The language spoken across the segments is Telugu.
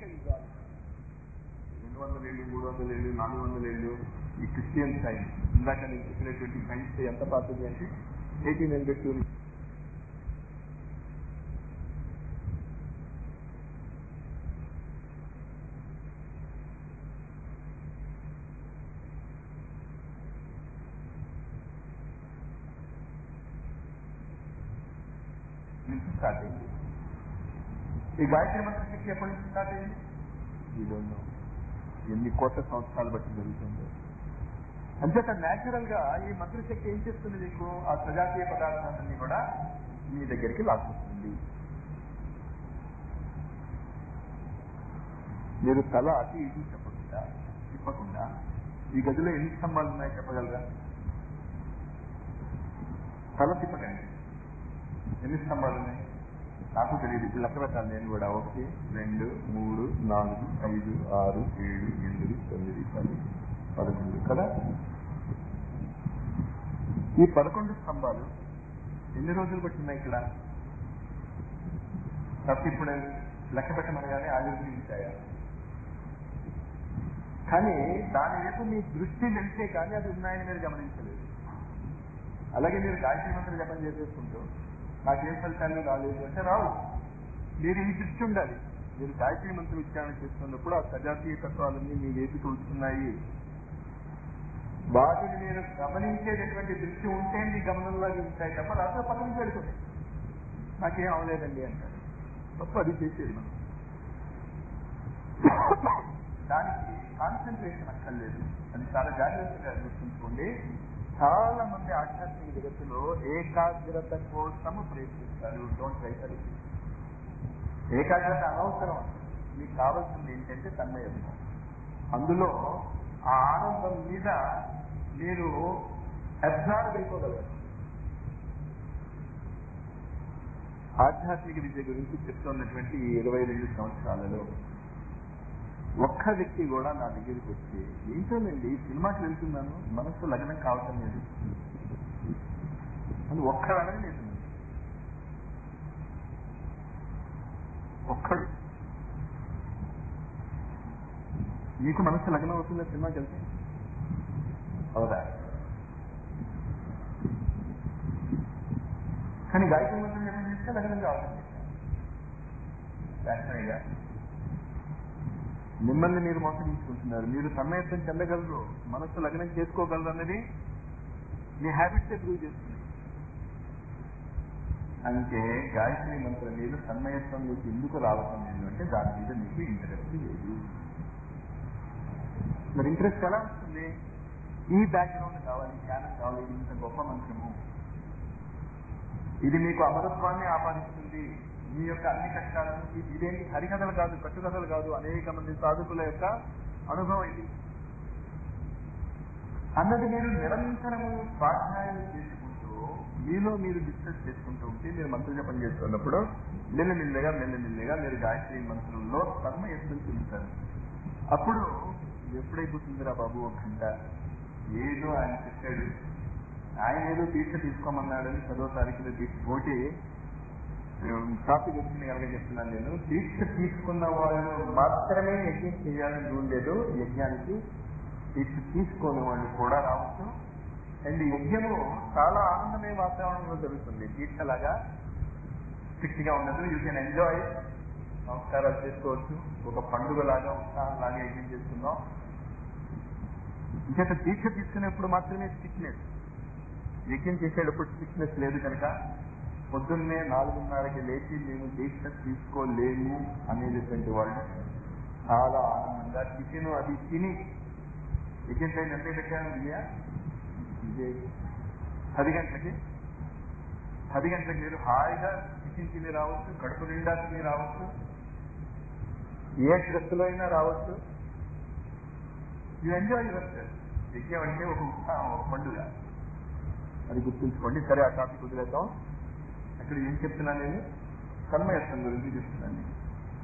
యుగాలు రెండు వందల ఏళ్ళు మూడు వందల ఏళ్ళు నాలుగు వందల ఏళ్ళు ఈ క్రిస్టియన్ సైన్స్ ఇందాక నేను చెప్పినటువంటి సైన్స్ ఎంత పాతది అంటే ఎయిటీన్ హండ్రెడ్ టూ నుంచి స్టార్ట్ అయింది ఈ గాయత్రి మంత్ర శక్తి ఎప్పటి నుంచి స్టార్ట్ అయింది ఈ don't ఎన్ని కోట్ల సంవత్సరాలు బట్టి జరుగుతుందో అంచేత న్యాచురల్ గా ఈ మంత్రశక్తి ఏం చేస్తుంది నీకు ఆ సజాతీయ పదార్థాలన్నీ కూడా మీ దగ్గరికి లాక్కొస్తుంది మీరు తల అటు ఇటు చెప్పకుండా తిప్పకుండా ఈ గదిలో ఎన్ని స్తంభాలు ఉన్నాయో చెప్పగలరా తల తిప్పకండి ఎన్ని స్తంభాలు ఉన్నాయి నాకు తెలియదు ఇప్పుడు లెక్క పెట్టాలి నేను కూడా ఒకటి రెండు మూడు నాలుగు ఐదు ఆరు ఏడు ఎనిమిది తొమ్మిది పది పదకొండు కదా ఈ పదకొండు స్తంభాలు ఎన్ని రోజులు పట్టినాయి ఇక్కడ తప్ప ఇప్పుడు లెక్క పెట్టమనగానే ఆవిర్భవించాయా కానీ దాని వైపు మీ దృష్టి వెళ్తే కానీ అది ఉన్నాయని మీరు గమనించలేదు అలాగే మీరు గాయత్రి మంత్రం జపం చేసేసుకుంటూ నాకేం ఫలితాలు రాలేదు అంటే రావు మీరు ఈ దృష్టి ఉండాలి మీరు గాయత్రి మంత్రం ఉచ్చారణ చేస్తున్నప్పుడు ఆ సజాతీయ తత్వాలన్నీ మీ వేదిక వస్తున్నాయి వాటిని మీరు గమనించేటటువంటి దృష్టి ఉంటే మీ గమనంలోకి ఉంటాయి తప్ప రాత్రి పక్కన పెడుతుంది నాకేం అవలేదండి అంటారు తప్ప అది చేసేది మనం దానికి కాన్సన్ట్రేషన్ అక్కర్లేదు అది చాలా జాగ్రత్తగా గుర్తుంచుకోండి చాలా మంది ఆధ్యాత్మిక జగత్తులో ఏకాగ్రత కోసము ప్రయత్నిస్తారు డోంట్ ట్రై ఫర్ ఇట్ ఏకాగ్రత అనవసరం మీకు కావాల్సింది ఏంటంటే తన్మయత్వం అందులో ఆ ఆనందం మీద మీరు అబ్జార్వ్ అయిపోగలరు ఆధ్యాత్మిక విద్య గురించి చెప్తున్నటువంటి ఈ ఇరవై రెండు సంవత్సరాలలో ఒక్క వ్యక్తి కూడా నా దగ్గరికి వచ్చి ఏంటోనండి సినిమాకి వెళ్తున్నాను మనసు లగ్నం కావటం లేదు అని ఒక్కడు అడగలేదు ఒక్కడు మీకు మనసు లగ్నం అవుతుందా సినిమాకి వెళ్తే అవుదా కానీ గాయత్రి మంత్రం ఏమైనా చేస్తే లగ్నం కావటం లేదు శాస్త్రయ్య మిమ్మల్ని మీరు మోసగించుకుంటున్నారు మీరు సమ్మయత్వం చెందగలరు మనస్సు లగ్నం చేసుకోగలరు అన్నది మీ హ్యాబిట్స్ ప్రూవ్ చేస్తుంది అంటే గాయత్రి మంత్రం మీద సమ్మయత్వం మీకు ఎందుకు రావటం లేదు అంటే దాని మీద మీకు ఇంట్రెస్ట్ లేదు మరి ఇంట్రెస్ట్ ఎలా వస్తుంది ఈ బ్యాక్గ్రౌండ్ కావాలి జ్ఞానం కావాలి ఇది ఇంత గొప్ప మంత్రము ఇది మీకు అమరత్వాన్ని ఆపాదిస్తుంది మీ యొక్క అన్ని కష్టాలను ఇది- ఇదేంటి హరికథలు కాదు కట్టుకథలు కాదు అనేక మంది సాధకుల యొక్క అనుభవం ఇది అన్నది మీరు నిరంతరము స్వాధ్యాయం చేసుకుంటూ మీలో మీరు డిస్కస్ చేసుకుంటూ ఉంటే మీరు మంత్ర జపం చేస్తున్నప్పుడు మెల్లమెల్లగా మెల్లమెల్లగా మీరు గాయత్రి మంత్రంలో కర్మ ఎత్తులు చెందుతారు అప్పుడు ఎప్పుడైపోతుందిరా బాబు ఒక గంట ఏదో ఆయన చెప్పాడు ఆయన ఏదో దీక్ష తీసుకోమన్నాడని పదో తారీఖులో దీక్ష పోటీ టాపిక్ వచ్చింది కనుక చెప్తున్నాను నేను దీక్ష తీసుకున్న వాళ్ళు మాత్రమే యజ్ఞం చేయాలని రూల్ లేదు యజ్ఞానికి దీక్ష తీసుకోని వాళ్ళు కూడా రావచ్చు అండ్ యజ్ఞము చాలా ఆనందమయ వాతావరణంలో జరుగుతుంది దీక్షలాగా స్ట్రిక్ట్ గా ఉండదు యూ కెన్ ఎంజాయ్ నమస్కారాలు చేసుకోవచ్చు ఒక పండుగ లాగా ఉత్సాహంలాగా యజ్ఞం చేస్తున్నాం ఇంకేత దీక్ష తీసుకునేప్పుడు మాత్రమే స్టిక్నెస్ యజ్ఞం చేసేటప్పుడు స్టిక్నెస్ లేదు కనుక పొద్దున్నే నాలుగున్నరకి లేచి మేము దీక్ష తీసుకోలేము అనేటటువంటి వాళ్ళు చాలా ఆనందంగా టిఫిన్ అది తిని యజ్ఞం టైం ఎంత పెట్టాను విజయ ఇదే పది గంటలకి పది గంటలకు మీరు హాయిగా టిఫిన్ తిని రావచ్చు కడుపు నిండా తిని రావచ్చు ఏ డ్రెస్సులో అయినా రావచ్చు యూ ఎంజాయ్ యువర్ యజ్ఞం అంటే ఒక ఉత్సాహం ఒక పండుగ అది గుర్తుంచుకోండి సరే ఆ టాపిక్ వదిలేద్దాం అక్కడ ఏం చెప్తున్నా నేను కర్మయత్నం గురించి చెప్తున్నాను నేను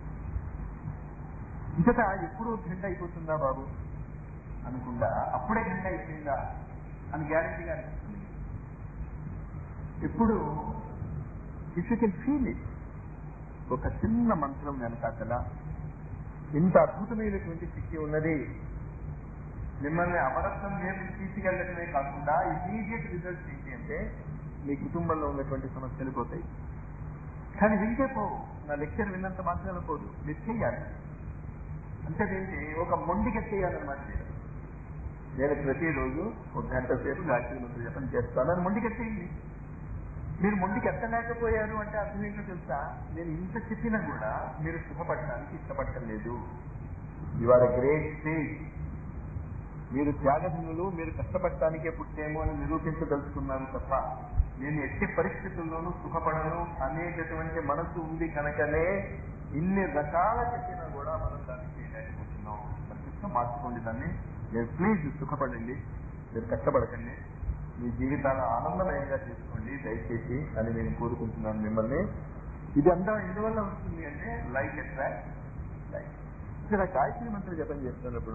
ఇంతట ఎప్పుడు ఘంట అయిపోతుందా బాబు అనుకుండా అప్పుడే ఘంట అయిపోయిందా అని గ్యారంటీగా అనిపిస్తుంది ఇప్పుడు if you can feel it ఒక చిన్న మంత్రం వెనకాతల ఇంత అద్భుతమైనటువంటి శక్తి ఉన్నది మిమ్మల్ని అమరత్వం వైపు తీసుకెళ్ళటమే కాకుండా ఇమీడియట్ రిజల్ట్స్ ఏంటి అంటే మీ కుటుంబంలో ఉన్నటువంటి సమస్యలు పోతాయి కానీ వింటే పోవు నా లెక్చర్ విన్నంత మాత్రాన పోదు మీరు చెయ్యాలి అంటే ఏంటి ఒక మొండికెత్తేయాలన్నమాట మీరు నేను ప్రతిరోజు ఒక గంట సేపు గాయత్రి మంత్రి జపం చేస్తానని మొండికెత్తేయండి మీరు మొండికి ఎత్తలేకపోయారు అంటే అర్థం ఏంటో తెలుసా నేను ఇంత చెప్పినా కూడా మీరు సుఖపడటానికి ఇష్టపడటం లేదు యు ఆర్ గ్రేట్ స్టేజ్ మీరు త్యాగధనులు మీరు కష్టపడటానికే పుట్టేమో అని నిరూపించదలుచుకున్నాను తప్ప నేను ఎట్టి పరిస్థితుల్లోనూ సుఖపడను అనేటటువంటి మనసు ఉంది కనుకనే ఇన్ని రకాల చెప్పినా కూడా మనం దాన్ని చేయలేకపోతున్నాం ఖచ్చితంగా మార్చుకోండి దాన్ని మీరు ప్లీజ్ సుఖపడండి మీరు కష్టపడకండి మీ జీవితాన్ని ఆనందమయంగా చేసుకోండి దయచేసి అని నేను కోరుకుంటున్నాను మిమ్మల్ని ఇది అంతా ఎందువల్ల వస్తుంది అంటే లైక్ అట్రాక్ట్ లైక్ ఇక్కడ గాయత్రి మంత్రం జపం చేస్తున్నప్పుడు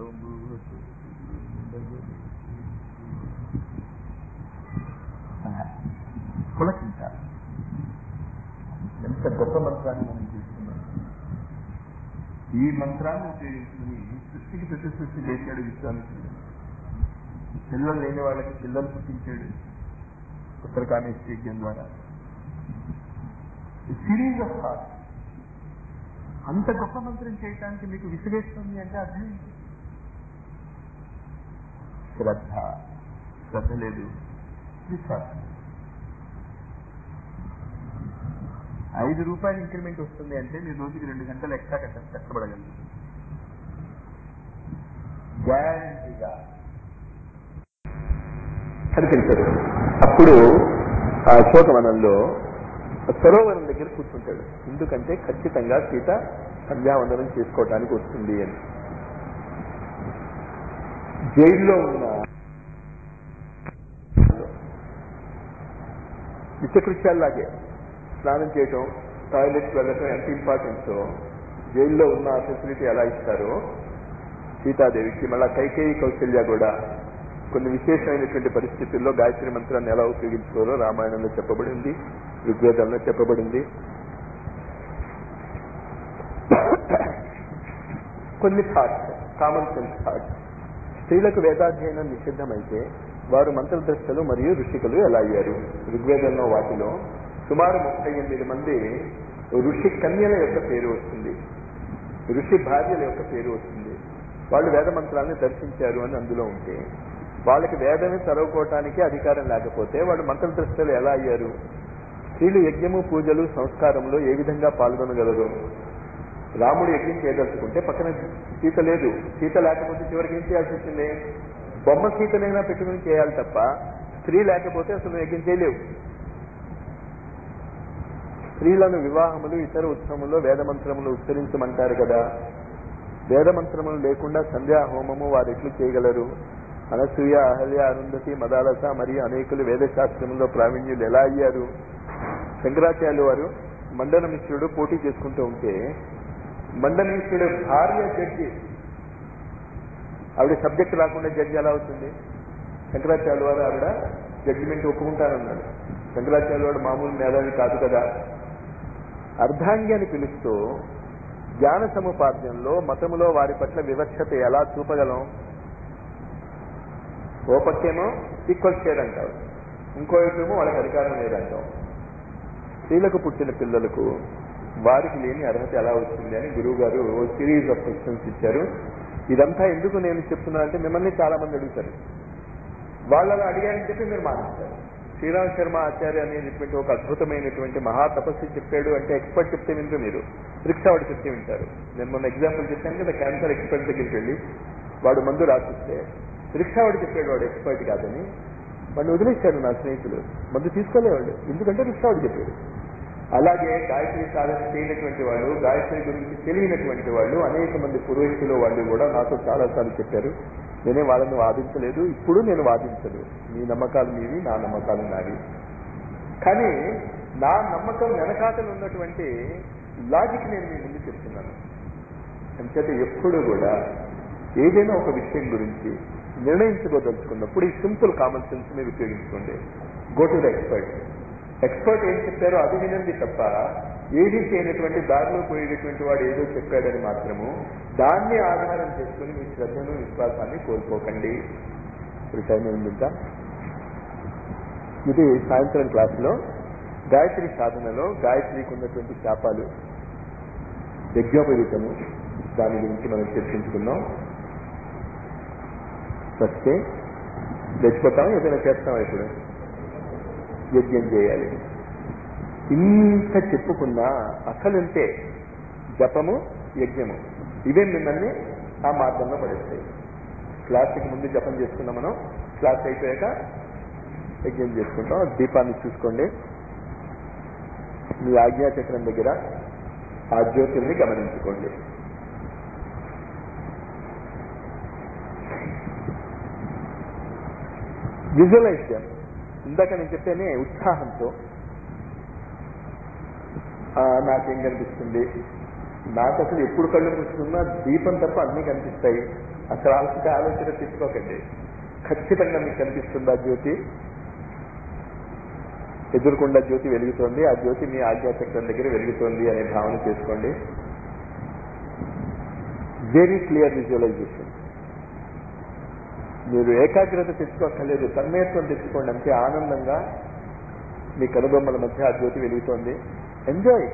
పులకించాలి ఎంత గొప్ప మంత్రాన్ని మనం తీసుకున్నాం ఈ మంత్రాన్ని ఉపయోగించుకుని సృష్టికి ప్రతి సృష్టి చేశాడు విశ్వామిత్రుడు పిల్లలు లేని వాళ్ళకి పిల్లలు పుట్టించాడు ఉత్తరకామేశ్వరి యజ్ఞం ద్వారా సిరీస్ ఆఫ్ థాట్స్ అంత గొప్ప మంత్రం చేయటానికి మీకు విసిగేస్తుంది అంటే అర్థం ఏంటి శ్రద్ధ శ్రద్ధ లేదు విశ్వాసం ఐదు రూపాయలు ఇంక్రిమెంట్ వస్తుంది అంటే మీరు రోజుకి రెండు గంటలు ఎక్స్ట్రా కట్ట కష్టపడగలరు గ్యారంటీగా కనిపించదు అప్పుడు ఆ అశోకవనంలో సరోవరం దగ్గర కూర్చుంటాడు ఎందుకంటే ఖచ్చితంగా సీత సంధ్యావందనం చేసుకోవటానికి వస్తుంది అని జైల్లో ఉన్న నిత్యకృత్యాల్లాగే స్నానం చేయటం టాయిలెట్ వెళ్ళటం ఎంత ఇంపార్టెంట్ జైల్లో ఉన్న ఫెసిలిటీ ఎలా ఇస్తారో సీతాదేవికి మళ్ళా కైకేయి కౌశల్య కూడా కొన్ని విశేషమైనటువంటి పరిస్థితుల్లో గాయత్రి మంత్రాన్ని ఎలా ఉపయోగించుకోవాలో రామాయణంలో చెప్పబడింది ఋగ్వేదంలో చెప్పబడింది కొన్ని థాట్స్ కామన్ సెన్స్ థాట్స్ స్త్రీలకు వేదాధ్యయనం నిషిద్ధమైతే వారు మంత్రద్రష్టలు మరియు ఋషికలు ఎలా అయ్యారు ఋగ్వేదంలో వాటిలో సుమారు ముప్పై ఎనిమిది మంది ఋషి కన్యల యొక్క పేరు వస్తుంది ఋషి భార్యల యొక్క పేరు వస్తుంది వాళ్ళు వేద మంత్రాలను దర్శించారు అని అందులో ఉంటే వాళ్ళకి వేదమే చదువుకోవటానికి అధికారం లేకపోతే వాళ్ళు మంత్రద్రష్టలు ఎలా అయ్యారు స్త్రీలు యజ్ఞము పూజలు సంస్కారంలో ఏ విధంగా పాల్గొనగలరు రాముడు యజ్ఞం చేయదలుచుకుంటే పక్కన సీత లేదు సీత లేకపోతే చివరికి ఏం చేయాల్సి వచ్చింది బొమ్మ సీతనైనా పెట్టుకుని చేయాలి తప్ప స్త్రీ లేకపోతే అసలు యజ్ఞం చేయలేవు స్త్రీలను వివాహములు ఇతర ఉత్సవములో వేదమంత్రములు ఉచ్చరించమంటారు కదా వేదమంత్రములు లేకుండా సంధ్యా హోమము వారు ఎట్లు చేయగలరు అనసూయ అహల్య అరుంధతి మదాలస మరియు అనేకులు వేదశాస్త్రములో ప్రావీణ్యులు ఎలా అయ్యారు శంకరాచార్యులు వారు మండన మిశ్రుడు పోటీ చేసుకుంటూ ఉంటే మండన మిశ్రుడు భార్య జడ్జి ఆవిడ సబ్జెక్ట్ రాకుండా జడ్జి ఎలా అవుతుంది శంకరాచార్యుల వారు ఆవిడ జడ్జిమెంట్ ఒప్పుకుంటానన్నాడు శంకరాచార్యుల వాడు మామూలు మేధావి కాదు కదా అర్ధాంగి అని పిలుస్తూ జ్ఞాన సముపార్జనలో మతములో వారి పట్ల వివక్షత ఎలా చూపగలం ఓ పక్కేమో ఈక్వల్ షేర్ అంటారు ఇంకో వైపేమో వాళ్ళకి అధికారం లేదంటాం స్త్రీలకు పుట్టిన పిల్లలకు వారికి లేని అర్హత ఎలా వచ్చింది అని గురువు గారు ఓ సిరీస్ ఆఫ్ క్వశ్చన్స్ ఇచ్చారు ఇదంతా ఎందుకు నేను చెప్తున్నా అంటే మిమ్మల్ని చాలా మంది అడుగుతారు వాళ్ళని అడిగారని చెప్పి మీరు మానేస్తారు శ్రీరామ్ శర్మ ఆచార్య అనేటువంటి ఒక అద్భుతమైనటువంటి మహా తపస్సు చెప్పాడు అంటే ఎక్స్పర్ట్ చెప్తే వింటారు మీరు రిక్షా వాడు చెప్తే వింటారు నేను మొన్న ఎగ్జాంపుల్ చెప్పాను కదా క్యాన్సర్ ఎక్స్పర్ట్ దగ్గరికి వెళ్ళి వాడు మందు రాసిస్తే రిక్షా వాడు చెప్పాడు వాడు ఎక్స్పర్ట్ కాదని వాడిని వదిలేశారు నా స్నేహితులు మందు తీసుకోలేవాళ్ళు ఎందుకంటే రిక్షా వాడు చెప్పాడు అలాగే గాయత్రి సాధన చేయనటువంటి వాళ్ళు గాయత్రి గురించి తెలియనటువంటి వాళ్ళు అనేక మంది పురోహితులు వాళ్ళు కూడా నాతో చాలాసార్లు చెప్పారు నేనే వాళ్ళని వాదించలేదు ఇప్పుడు నేను వాదించదు మీ నమ్మకాలు మీవి నా నమ్మకాలు నావి కానీ నా నమ్మకం వెనకాతలు ఉన్నటువంటి లాజిక్ నేను మీ ముందు చెప్తున్నాను అంచేత ఎప్పుడు కూడా ఏదైనా ఒక విషయం గురించి నిర్ణయించుకోదలుచుకున్నప్పుడు ఈ సింపుల్ కామన్ సెన్స్ మీరు ఉపయోగించుకోండి go to the expert expert ఏం చెప్పారో అది వినండి తప్ప ఏది చేయనటువంటి దారిలో పోయేటటువంటి వాడు ఏదో చెప్పాడని మాత్రము దాన్ని ఆధారం చేసుకుని మీ శ్రద్ధను విశ్వాసాన్ని కోల్పోకండి ఇప్పుడు టైం ఏమిటి ఇంకా ఇది సాయంత్రం క్లాసులో గాయత్రి సాధనలో గాయత్రికి ఉన్నటువంటి శాపాలు యజ్ఞోపవీతము దాని గురించి మనం చర్చించుకున్నాం వస్తే తెచ్చిపోతాం ఏదైనా చేస్తాం ఇప్పుడు యజ్ఞం చేయాలి ఇంత చెప్పుకున్నా అసలుంటే జపము యజ్ఞము ఇవే మిమ్మల్ని ఆ మార్గంలో పడేస్తాయి క్లాస్కి ముందు జపం చేసుకున్నాం మనం క్లాస్ అయిపోయాక యజ్ఞం చేసుకుంటాం దీపాన్ని చూసుకోండి మీ ఆజ్ఞాచక్రం దగ్గర ఆ జ్యోతిని గమనించుకోండి విజువలైజ్ చేయాలి ఇందాక నేను చెప్పానే ఉత్సాహంతో "ఆ, నాకేం కనిపిస్తుంది నాకు అసలు ఎప్పుడు కళ్ళు మూసుకున్నా దీపం తప్ప అన్నీ కనిపిస్తాయి అసలు ఆలోచన ఆలోచన తెచ్చుకోకండి ఖచ్చితంగా మీకు కనిపిస్తుంది ఆ జ్యోతి ఎదురుకుండా జ్యోతి వెలుగుతోంది ఆ జ్యోతి మీ ఆజ్ఞాచక్రం దగ్గర వెలుగుతోంది అనే భావన చేసుకోండి వెరీ క్లియర్ విజువలైజేషన్ మీరు ఏకాగ్రత తెచ్చుకోక్కర్లేదు తన్మయత్వం తెచ్చుకోండి అంతే ఆనందంగా మీ కనుబొమ్మల మధ్య ఆ జ్యోతి వెలుగుతోంది ఎంజాయ్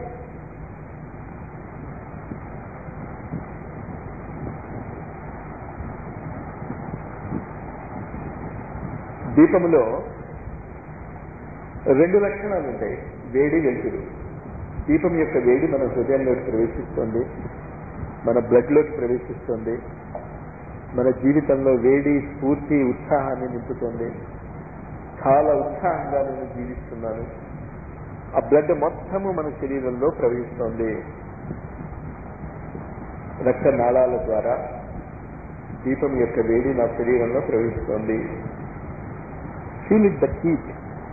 దీపములో రెండు లక్షణాలు ఉంటాయి వేడి వెలుతురు దీపం యొక్క వేడి మన హృదయంలోకి ప్రవేశిస్తుంది మన బ్లడ్లోకి ప్రవేశిస్తుంది మన జీవితంలో వేడి స్ఫూర్తి ఉత్సాహాన్ని నింపుతుంది చాలా ఉత్సాహంగా నేను జీవిస్తున్నాను ఆ బ్లడ్ మొత్తము మన శరీరంలో ప్రవహిస్తోంది రక్త నాళాల ద్వారా దీపం యొక్క వేడి నా శరీరంలో ప్రవహిస్తోంది ఫీల్ ఇట్ ద హీట్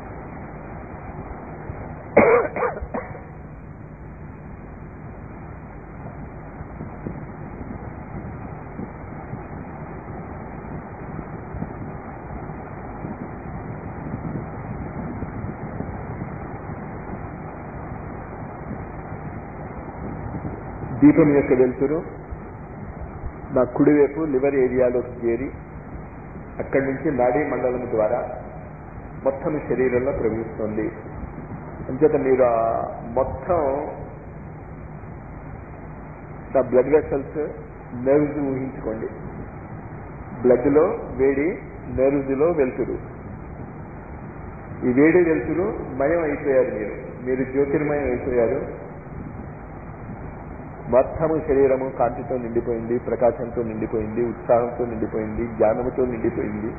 దీపం యొక్క వెలుతురు నా కుడివైపు లివర్ ఏరియాలోకి చేరి అక్కడి నుంచి నాడీ మండలం ద్వారా మొత్తం శరీరంలో ప్రవహిస్తుంది అంచేత మీరు ఆ మొత్తం నా బ్లడ్ వెసల్స్ నర్వ్స్ ఊహించుకోండి బ్లడ్లో వేడి నర్వ్స్లో వెలుతురు ఈ వేడి వెలుతురు మయం అయిపోయారు మీరు మీరు జ్యోతిర్మయం అయిపోయారు మొత్తము శరీరము కాంతితో నిండిపోయింది ప్రకాశంతో నిండిపోయింది ఉత్సాహంతో నిండిపోయింది జ్ఞానముతో నిండిపోయింది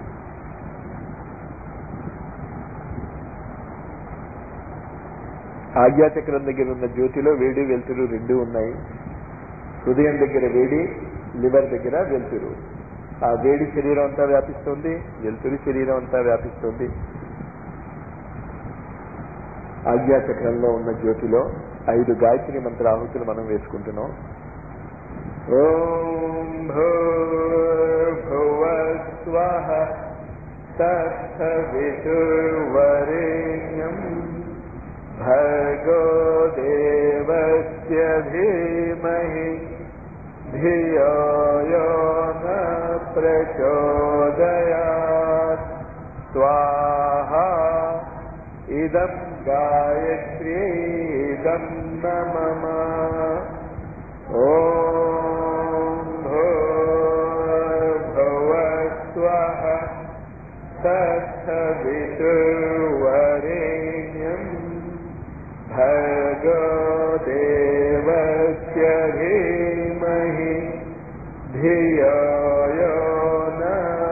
ఆజ్ఞాచక్రం దగ్గర ఉన్న జ్యోతిలో వేడి వెలుతురు రెండు ఉన్నాయి హృదయం దగ్గర వేడి లివర్ దగ్గర వెలుతురు ఆ వేడి శరీరం అంతా వ్యాపిస్తుంది వెలుతురు శరీరం అంతా వ్యాపిస్తుంది ఆజ్ఞాచక్రంలో ఉన్న జ్యోతిలో ఐదు గాయత్రి మంత్ర ఆహుతులు మనం వేసుకుంటున్నాం ఓం భూర్భువ స్వః తత్సవితుర్వరేణ్యం భర్గో దేవస్య ధీమహి ధియో యో న ప్రచోదయాత్ స్వాహా ఇదం గాయత్రీదం న మమ ఓం భూర్భువ స్వః తత్సవితుర్వరేణ్యం భర్గో దేవస్య ధీమహి ధియో యో న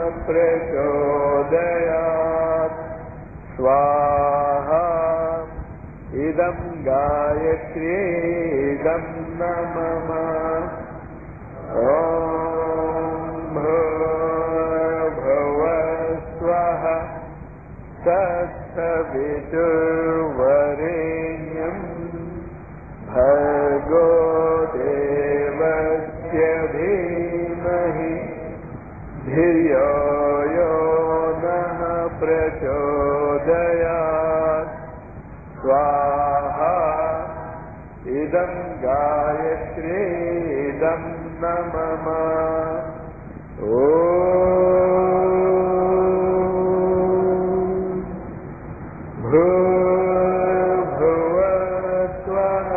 ప్రచోదయాత్ స్వాహా ఇదం గాయత్రీదం న మమ ఓం భూర్భువ స్వః తత్సవితుర్వరేణ్యం భర్గో దేవస్య ధీమహి ధియో యో నః ప్రచోదయాత్ స్వాహా ఇదం గాయత్రేదం నమమ ఓ భూర్భువస్వః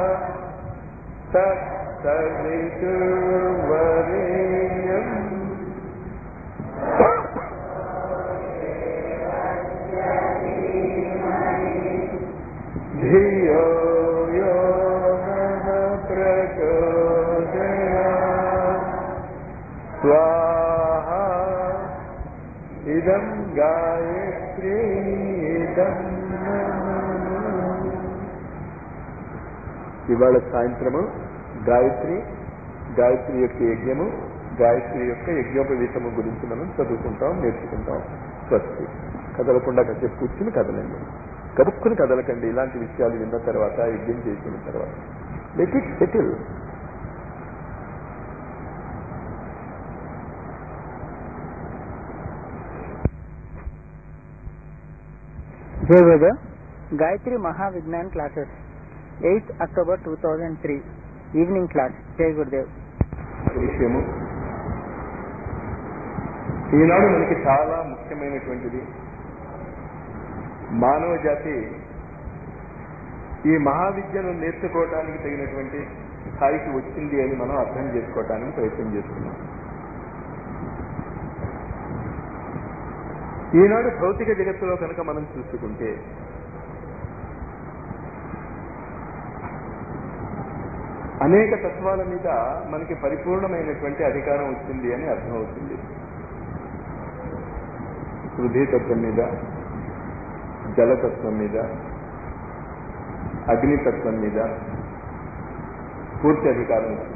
తత్సవితుర్వరేణ్యం ధియో యో నః ప్రచోదయాత్ స్వాహా ఇదం గాయత్రీ ఇదం ఇవాళ సాయంత్రము గాయత్రి గాయత్రి యొక్క యజ్ఞము గాయత్రి యొక్క యజ్ఞోపవీతము గురించి మనం చదువుకుంటాం నేర్చుకుంటాం స్వస్తి కదలకుండా కాసేపు కూర్చుని కదలండి కదుక్కుని కదలకండి ఇలాంటి విషయాలు విన్న తర్వాత యజ్ఞం చేసిన తర్వాత లెట్ ఇట్ సెటిల్ జై Veda Gayatri Mahavignan classes eighth October two thousand three evening class జై గురుదేవ్ విషయము ఈనాడు మనకి చాలా ముఖ్యమైనటువంటిది మానవ జాతి ఈ మహావిద్యను నేర్చుకోవటానికి తగినటువంటి స్థాయికి వచ్చింది అని మనం అర్థం చేసుకోవటానికి ప్రయత్నం చేస్తున్నాం ఈనాడు భౌతిక జగత్తులో కనుక మనం చూసుకుంటే అనేక తత్వాల మీద మనకి పరిపూర్ణమైనటువంటి అధికారం వచ్చింది అని అర్థమవుతుంది పృథ్వీతత్వం మీద జలతత్వం మీద అగ్నితత్వం మీద పూర్తి అధికారం వచ్చింది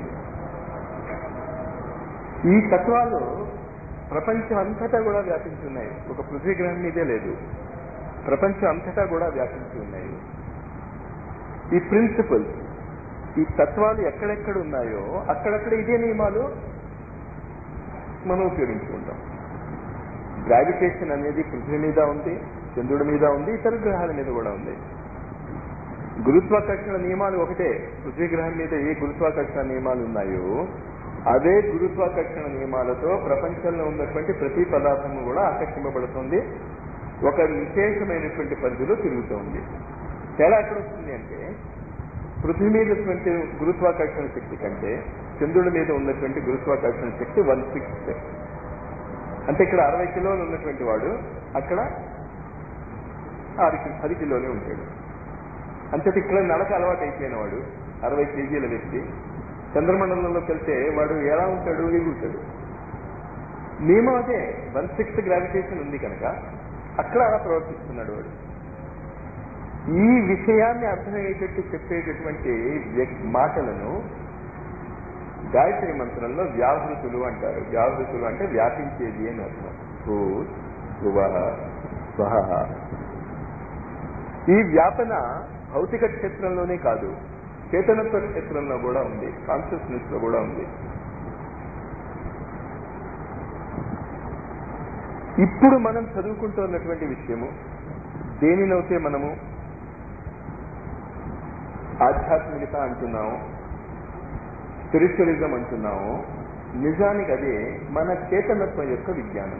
ఈ తత్వాలు ప్రపంచం అంతటా కూడా వ్యాపించి ఉన్నాయి ఒక పృథ్వీ గ్రహం మీదే లేదు ప్రపంచం అంతటా కూడా వ్యాపించి ఉన్నాయి ఈ ప్రిన్సిపల్స్ ఈ తత్వాలు ఎక్కడెక్కడ ఉన్నాయో అక్కడక్కడ ఇదే నియమాలు మనం ఉపయోగించుకుంటాం గ్రావిటేషన్ అనేది పృథ్వీ మీద ఉంది చంద్రుడి మీద ఉంది ఇతర గ్రహాల మీద కూడా ఉంది గురుత్వాకర్షణ నియమాలు ఒకటే పృథ్వీ గ్రహం మీద ఏ గురుత్వాకర్షణ నియమాలు ఉన్నాయో అదే గురుత్వాకర్షణ నియమాలతో ప్రపంచంలో ఉన్నటువంటి ప్రతి పదార్థము కూడా ఆకర్షింపబడుతుంది ఒక విశేషమైనటువంటి పరిధిలో తిరుగుతోంది తేడా ఎక్కడ వస్తుంది అంటే పృథ్వీ మీద ఉన్నటువంటి గురుత్వాకర్షణ శక్తి కంటే చంద్రుడి మీద ఉన్నటువంటి గురుత్వాకర్షణ శక్తి వన్ సిక్స్ అంటే ఇక్కడ అరవై కిలోలు ఉన్నటువంటి వాడు అక్కడ ఆరు కి- పది కిలోలే ఉంటాడు అంతటి ఇక్కడ నడక అలవాటు అయిపోయిన వాడు అరవై కేజీల వ్యక్తి చంద్రమండలంలోకి వెళ్తే వాడు ఎలా ఉంటాడు ఎగురుతాడు నియమం అదే వన్ సిక్స్త్ గ్రావిటేషన్ ఉంది కనుక అక్కడ అలా ప్రవర్తిస్తున్నాడు వాడు ఈ విషయాన్ని అర్థమయ్యేటట్టు చెప్పేటటువంటి వ్యక్- మాటలను గాయత్రి మంత్రంలో వ్యాహృతులు అంటారు వ్యాహృతులు అంటే వ్యాపించేది అని అర్థం భూ భువ స్వహ ఈ వ్యాపన భౌతిక క్షేత్రంలోనే కాదు చేతనత్వ క్షేత్రంలో కూడా ఉంది కాన్షియస్నెస్ లో కూడా ఉంది ఇప్పుడు మనం చదువుకుంటున్నటువంటి విషయము దేనినైతే మనము ఆధ్యాత్మికత అంటున్నాము స్పిరిచువలిజం అంటున్నాము నిజానికి అదే మన చేతనత్వం యొక్క విజ్ఞానం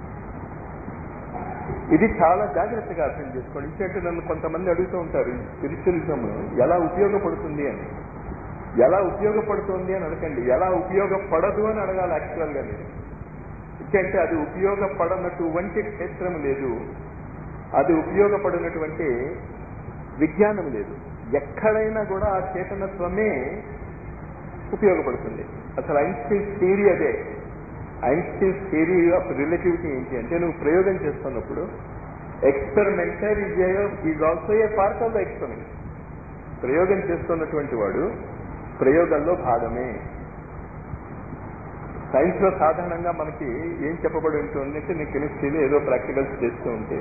ఇది చాలా జాగ్రత్తగా అర్థం చేసుకోండి ఎందుకంటే నన్ను కొంతమంది అడుగుతూ ఉంటారు ఈ స్పిరిచువలిజం ఎలా ఉపయోగపడుతుంది అని ఎలా ఉపయోగపడుతుంది అని అడగండి ఎలా ఉపయోగపడదు అని అడగాలి యాక్చువల్ గా మీరు ఎందుకంటే అది ఉపయోగపడనటువంటి క్షేత్రం లేదు అది ఉపయోగపడినటువంటి విజ్ఞానం లేదు ఎక్కడైనా కూడా ఆ చేతనత్వమే ఉపయోగపడుతుంది అసలు ఐన్స్టీన్ థియరీ అదే ఐన్స్టీన్ థియరీ ఆఫ్ రిలేటివిటీ ఏంటి అంటే నువ్వు ప్రయోగం చేస్తున్నప్పుడు experimenter is is also a part of the experiment ప్రయోగం చేస్తున్నటువంటి వాడు ప్రయోగంలో భాగమే సైన్స్ లో సాధారణంగా మనకి ఏం చెప్పబడి ఉంటుంది అంటే నేను కెమిస్ట్రీలో ఏదో ప్రాక్టికల్స్ చేస్తూ ఉంటే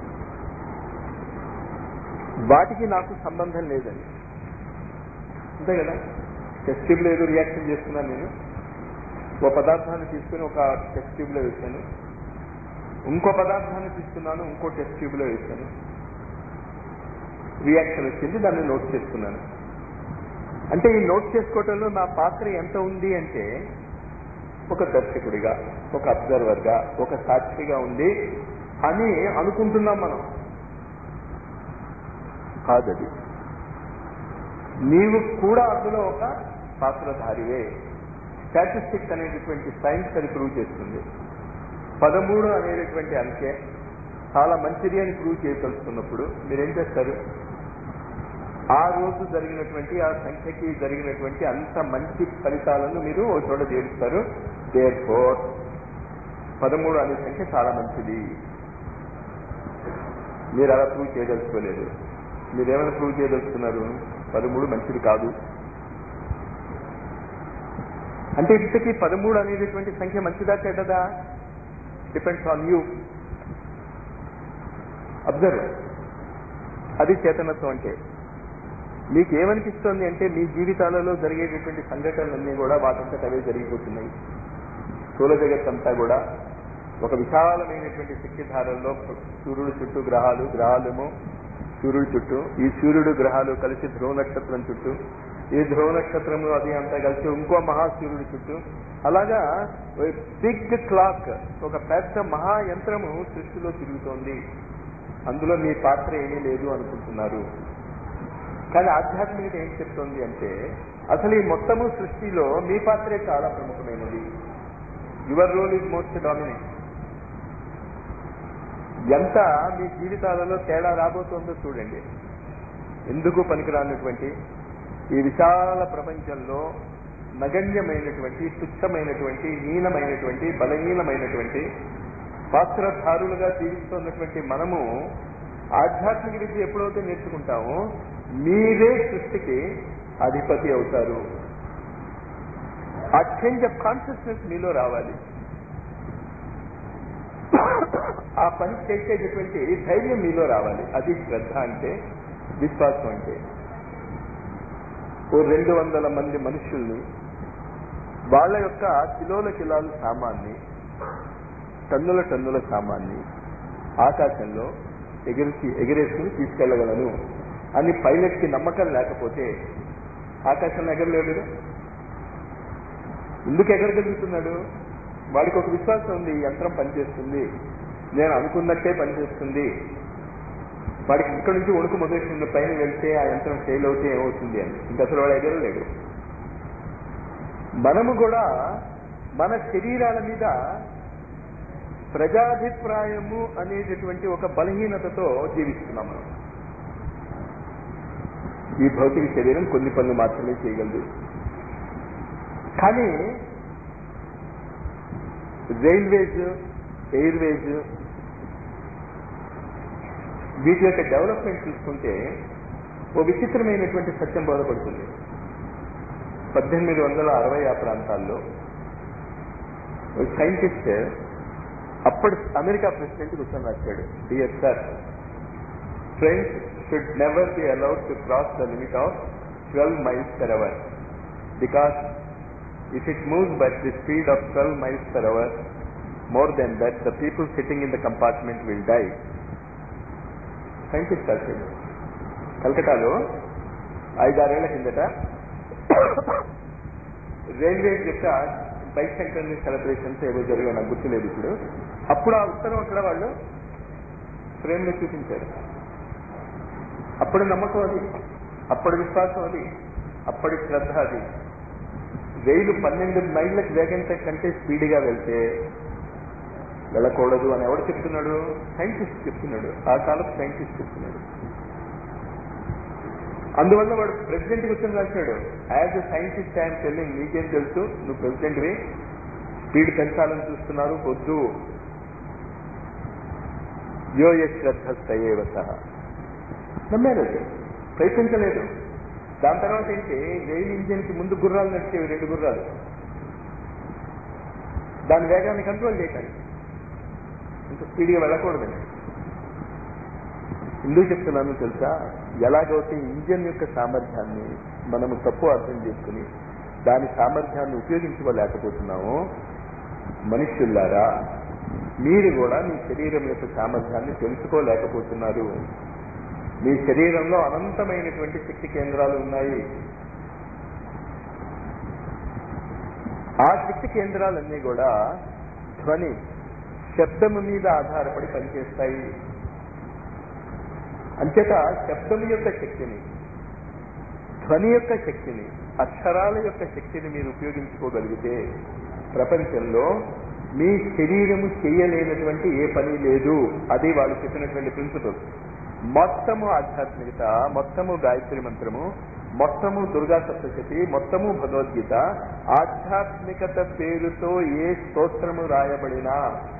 వాటికి నాకు సంబంధం లేదని అంతే కదా టెస్ట్ ట్యూబ్ లో ఏదో రియాక్షన్ చేస్తున్నాను నేను ఓ పదార్థాన్ని తీసుకుని ఒక టెస్ట్ ట్యూబ్ లో వేసాను ఇంకో పదార్థాన్ని తీసుకున్నాను ఇంకో టెస్ట్ ట్యూబ్ లో వేసాను రియాక్షన్ వచ్చింది దాన్ని నోట్ చేసుకున్నాను అంటే ఈ నోట్ చేసుకోవటంలో నా పాత్ర ఎంత ఉంది అంటే ఒక దర్శకుడిగా ఒక అబ్జర్వర్గా ఒక సాక్షిగా ఉంది అని అనుకుంటున్నాం మనం కాదది నీవు కూడా అందులో ఒక పాత్రధారివే స్టాటిస్టిక్స్ అనేటటువంటి సైన్స్ అది ప్రూవ్ చేస్తుంది పదమూడు అనేటటువంటి అంకె చాలా మంచిది అని ప్రూవ్ చేయదలుచుకున్నప్పుడు మీరేం చేస్తారు ఆ రోజు జరిగినటువంటి ఆ సంఖ్యకి జరిగినటువంటి అంత మంచి ఫలితాలను మీరు ఒక చోట చేరుస్తారు దేర్ ఫోర్ పదమూడు అనే సంఖ్య చాలా మంచిది మీరు అలా ప్రూవ్ చేయదలుచుకోలేదు మీరేమైనా ప్రూవ్ చేయదలుచుకున్నారు పదమూడు మంచిది కాదు అంటే ఇంతకీ పదమూడు అనేటటువంటి సంఖ్య మంచిదా చెడ్డదా డిపెండ్స్ ఆన్ యూ అబ్జర్వ్ అది చేతనత్వం అంటే మీకు ఏమనిపిస్తుంది అంటే మీ జీవితాలలో జరిగేటటువంటి సంఘటనలన్నీ కూడా వాటంతట అవే జరిగిపోతున్నాయి స్థూల జగత్తంతా కూడా ఒక విశాలమైనటువంటి శక్తిధారల్లో సూర్యుడు చుట్టూ గ్రహాలు గ్రహాలేమో సూర్యుడు చుట్టూ ఈ సూర్యుడు గ్రహాలు కలిసి ధ్రువ నక్షత్రం చుట్టూ ఈ ధ్రువ నక్షత్రము అది అంతా కలిసి ఇంకో మహాసూర్యుడు చుట్టూ అలాగా బిగ్ క్లాక్ ఒక పెద్ద మహా యంత్రము సృష్టిలో తిరుగుతోంది అందులో మీ పాత్ర ఏమీ లేదు అనుకుంటున్నారు కానీ ఆధ్యాత్మికత ఏం చెప్తోంది అంటే అసలు ఈ మొత్తము సృష్టిలో మీ పాత్రే చాలా ప్రముఖమైనది your role is most dominate ఎంత మీ జీవితాలలో తేడా రాబోతోందో చూడండి ఎందుకు పనికిరానటువంటి ఈ విశాల ప్రపంచంలో నగణ్యమైనటువంటి తుచ్చమైనటువంటి హీనమైనటువంటి బలహీనమైనటువంటి పాత్రధారులుగా జీవిస్తున్నటువంటి మనము ఆధ్యాత్మిక విద్య ఎప్పుడైతే నేర్చుకుంటామో మీరే సృష్టికి అధిపతి అవుతారు ఆ చేంజ్ ఆఫ్ కాన్షియస్నెస్ మీలో రావాలి ఆ పని చేసేటటువంటి ధైర్యం మీలో రావాలి అది శ్రద్ధ అంటే విశ్వాసం అంటే ఓ రెండు వందల మంది మనుషుల్ని వాళ్ళ యొక్క కిలోల కిలాల సామాన్ని టన్నుల టన్నుల సామాన్ని ఆకాశంలో ఎగిరిచి ఎగిరేసుకుని తీసుకెళ్లగలను అని పైలట్ కి నమ్మకం లేకపోతే ఆకాశంలో ఎగరలేడు ఎందుకు ఎగరగలుగుతున్నాడు వాడికి ఒక విశ్వాసం ఉంది ఈ యంత్రం పనిచేస్తుంది నేను అనుకున్నట్టే పనిచేస్తుంది వాడికి ఇక్కడ నుంచి ఉణుకు మొదలెట్టింది పైన వెళ్తే ఆ యంత్రం ఫెయిల్ అవుతే ఏమవుతుంది అని ఇంకా అసలు వాడు ఎగరలేడు మనము కూడా మన శరీరాల మీద ప్రజాభిప్రాయము అనేటటువంటి ఒక బలహీనతతో జీవిస్తున్నాం మనం ఈ భౌతిక శరీరం కొన్ని పనులు మాత్రమే చేయగలదు కానీ రైల్వేస్ ఎయిర్వేస్ వీటి యొక్క డెవలప్మెంట్ చూసుకుంటే ఓ విచిత్రమైనటువంటి సత్యం బోధపడుతుంది పద్దెనిమిది వందల అరవై ఆ ప్రాంతాల్లో సైంటిస్ట్ అప్పటి అమెరికా ప్రెసిడెంట్ కూర్చొని రాశాడు dear sir trains should never be allowed to cross the limit of twelve miles per hour because if it moves by the speed of 12 miles per hour, more than that, the people sitting in the compartment will die. Scientist రాశాడు కలకటాలో ఐదారేళ్ల కిందట రైల్వే యొక్క బైక్ సెంటర్ సెలబ్రేషన్స్ ఏవో జరిగా నాకు గుర్తులేదు ఇప్పుడు అప్పుడు ఆ ఉత్తరం అక్కడ వాళ్ళు ఫ్రేమ్ లో చూపించారు అప్పుడు నమ్మకం అది అప్పటి విశ్వాసం అది అప్పటి శ్రద్ధ అది రైలు పన్నెండు మైళ్ళకి వేగంత కంటే స్పీడ్గా వెళ్తే వెళ్ళకూడదు అని ఎవడు చెప్తున్నాడు సైంటిస్ట్ చెప్తున్నాడు ఆ కాలపు సైంటిస్ట్ చెప్తున్నాడు అందువల్ల వాడు ప్రెసిడెంట్ కూర్చొని రాశాడు యాజ్ ఎ సైంటిస్ట్ ఆయన టెల్లింగ్ నీకేం తెలుసు నువ్వు ప్రెసిడెంట్వి స్పీడ్ పెంచాలని చూస్తున్నారు వద్దు యో ఏ శ్రద్ధస్తయేవ సహా నమ్మారు అది ప్రయత్నించలేదు దాని తర్వాత ఏంటి రైలు ఇంజిన్ కి ముందు గుర్రాలు నడిచేవి రెండు గుర్రాలు దాని వేగాన్ని కంట్రోల్ చేయటానికి ఇంత స్పీడ్గా వెళ్ళకూడదండి ఎందుకు చెప్తున్నాను తెలుసా ఎలాగైతే ఇంజన్ యొక్క సామర్థ్యాన్ని మనము తప్పు అర్థం చేసుకుని దాని సామర్థ్యాన్ని ఉపయోగించుకోలేకపోతున్నామో మనుష్యుల్లారా మీరు కూడా మీ శరీరం యొక్క సామర్థ్యాన్ని తెలుసుకోలేకపోతున్నారు మీ శరీరంలో అనంతమైనటువంటి శక్తి కేంద్రాలు ఉన్నాయి ఆ శక్తి కేంద్రాలన్నీ కూడా ధ్వని శబ్దము మీద ఆధారపడి పనిచేస్తాయి అంచేత శబ్దము యొక్క శక్తిని ధ్వని యొక్క శక్తిని అక్షరాల యొక్క శక్తిని మీరు ఉపయోగించుకోగలిగితే ప్రపంచంలో మీ శరీరము చేయలేనటువంటి ఏ పని లేదు అది వాళ్ళు చెప్పినటువంటి ప్రిన్సిపల్ మొత్తము ఆధ్యాత్మికత మొత్తము గాయత్రి మంత్రము మొత్తము దుర్గా సప్తశతి మొత్తము భగవద్గీత ఆధ్యాత్మికత పేరుతో ఏ స్తోత్రము రాయబడినా